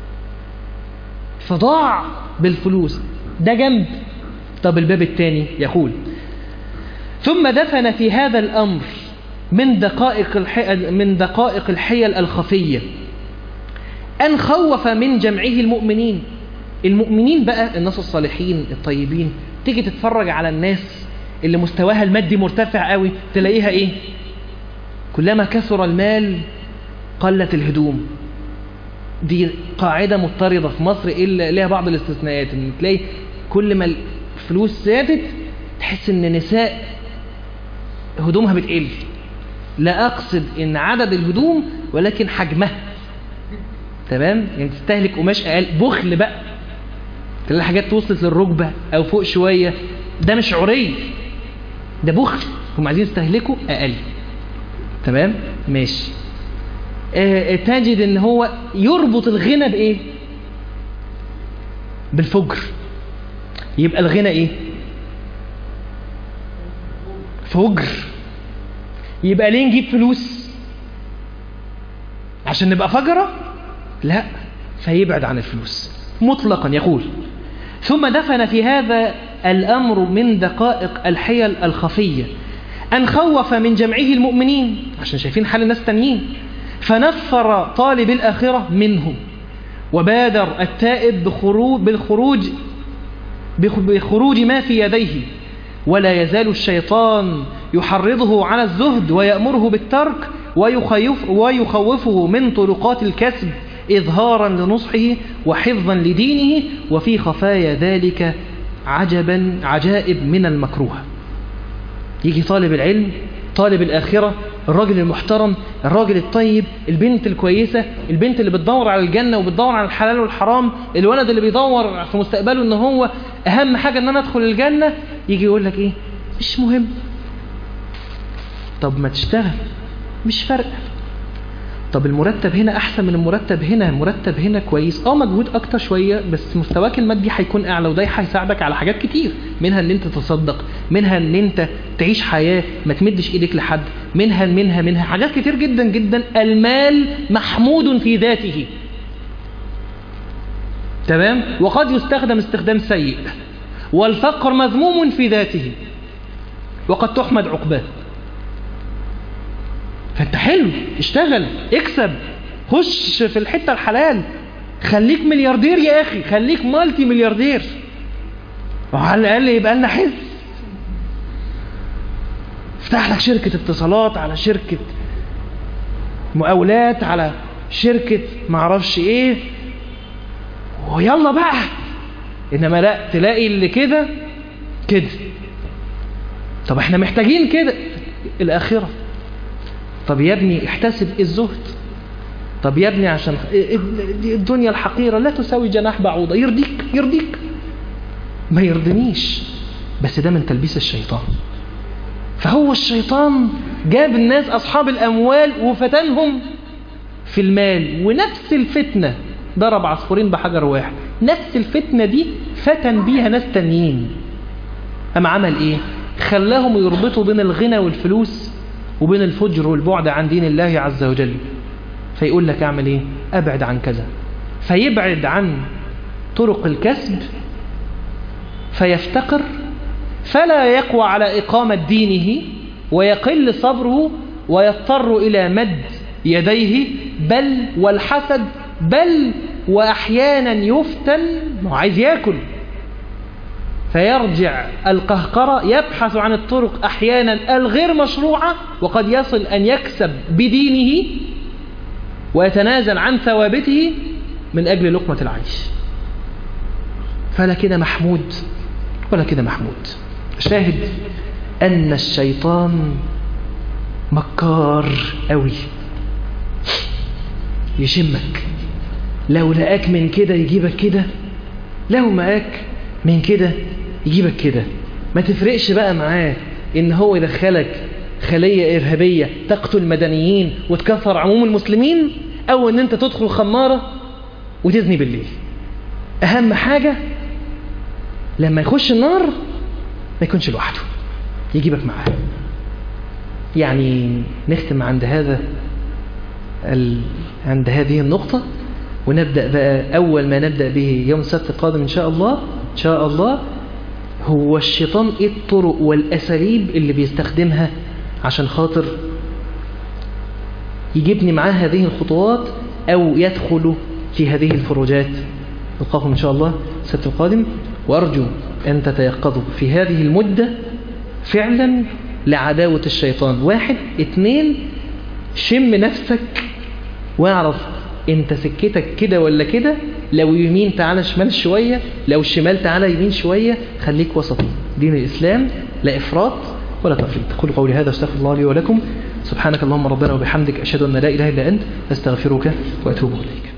فضاع بالفلوس ده جنب طب الباب الثاني يقول ثم دفن في هذا الأمر من دقائق الحيل من دقائق الحيل الخفية أن خوف من جمعه المؤمنين المؤمنين بقى الناس الصالحين الطيبين تيجي تتفرج على الناس اللي مستواها المادي مرتفع قوي تلاقيها ايه كلما كثر المال قلت الهدوم دي قاعدة مضطردة في مصر إلا لها بعض الاستثناءات ان تلاقي كل ما الفلوس زادت تحس ان نساء هدومها بتقل لا أقصد ان عدد الهدوم ولكن حجمها تمام يعني تستهلك قماش أقل بخل بقى تلاقي حاجات وصلت للركبة أو فوق شوية ده مش عري ده بخل هم عايزين يستهلكوا أقل تمام ماشي آه تجد ان هو يربط الغنى بايه بالفجر يبقى الغنى ايه فجر يبقى ليه نجيب فلوس عشان نبقى فجرة لا فيبعد عن الفلوس مطلقا يقول ثم دفن في هذا الأمر من دقائق الحيل الخفية أن خوف من جمعه المؤمنين عشان شايفين حال الناس تانيين فنفر طالب الآخرة منهم وبادر التائب بخروج بالخروج بخروج ما في يديه ولا يزال الشيطان يحرضه على الزهد ويأمره بالترك ويخيف ويخوفه من طرقات الكسب إظهارا لنصحه وحفظا لدينه وفي خفايا ذلك عجبا عجائب من المكروه يجي طالب العلم طالب الآخرة الراجل المحترم الراجل الطيب البنت الكويسة البنت اللي بتدور على الجنة وبتدور على الحلال والحرام الولد اللي بيدور في مستقبله ان هو اهم حاجة ان انا ادخل الجنة يجي يقول لك ايه مش مهم طب ما تشتغل مش فارقه طب المرتب هنا احسن من المرتب هنا المرتب هنا كويس اه مجهود اكتر شويه بس مستواك المادي هيكون اعلى وده هيساعدك على حاجات كتير منها ان انت تتصدق منها ان انت تعيش حياه ما تمدش ايدك لحد منها منها منها حاجات كتير جدا جدا المال محمود في ذاته تمام وقد يستخدم استخدام سيء والفقر مذموم في ذاته وقد تحمد عقباه فانت حلو اشتغل اكسب خش في الحتة الحلال خليك ملياردير يا اخي خليك مالتي ملياردير وعلى الاقل يبقى لنا حس افتح لك شركة اتصالات على شركة مقاولات على شركة معرفش ايه ويلا بقى انما لا تلاقي اللي كده كده طب احنا محتاجين كده الاخره طب يا ابني احتسب الزهد طب يا ابني عشان الدنيا الحقيرة لا تساوي جناح بعوضة يرضيك يرضيك ما يرضنيش بس ده من تلبيس الشيطان فهو الشيطان جاب الناس أصحاب الأموال وفتنهم في المال ونفس الفتنة ضرب عصفورين بحجر واحد نفس الفتنة دي فتن بيها ناس تانيين أما عمل إيه خلاهم يربطوا بين الغنى والفلوس وبين الفجر والبعد عن دين الله عز وجل فيقول لك اعمل ايه ابعد عن كذا فيبعد عن طرق الكسب فيفتقر فلا يقوى على إقامة دينه ويقل صبره ويضطر إلى مد يديه بل والحسد بل وأحيانا يفتن ما هو عايز ياكل فيرجع القهقرة يبحث عن الطرق أحيانا الغير مشروعة وقد يصل أن يكسب بدينه ويتنازل عن ثوابته من أجل لقمة العيش فلا كده محمود ولا كده محمود شاهد أن الشيطان مكار قوي يشمك لو لقاك من كده يجيبك كده لو مقاك من كده يجيبك كده ما تفرقش بقى معاه ان هو يدخلك خلية إرهابية تقتل مدنيين وتكفر عموم المسلمين أو أن أنت تدخل خمارة وتزني بالليل أهم حاجة لما يخش النار ما يكونش لوحده يجيبك معاه يعني نختم عند هذا ال... عند هذه النقطة ونبدأ بقى أول ما نبدأ به يوم السبت القادم إن شاء الله إن شاء الله هو الشيطان إيه الطرق والأساليب اللي بيستخدمها عشان خاطر يجيبني معاه هذه الخطوات أو يدخل في هذه الفروجات نلقاكم إن شاء الله السبت القادم وأرجو أن تتيقظوا في هذه المدة فعلا لعداوة الشيطان واحد اتنين شم نفسك واعرف انت سكتك كده ولا كده لو يمين تعالى شمال شوية لو شمال تعالى يمين شوية خليك وسطي دين الإسلام لا إفراط ولا تفريط قولوا قولي هذا استغفر الله لي ولكم سبحانك اللهم ربنا وبحمدك أشهد أن لا إله إلا أنت أستغفرك وأتوب إليك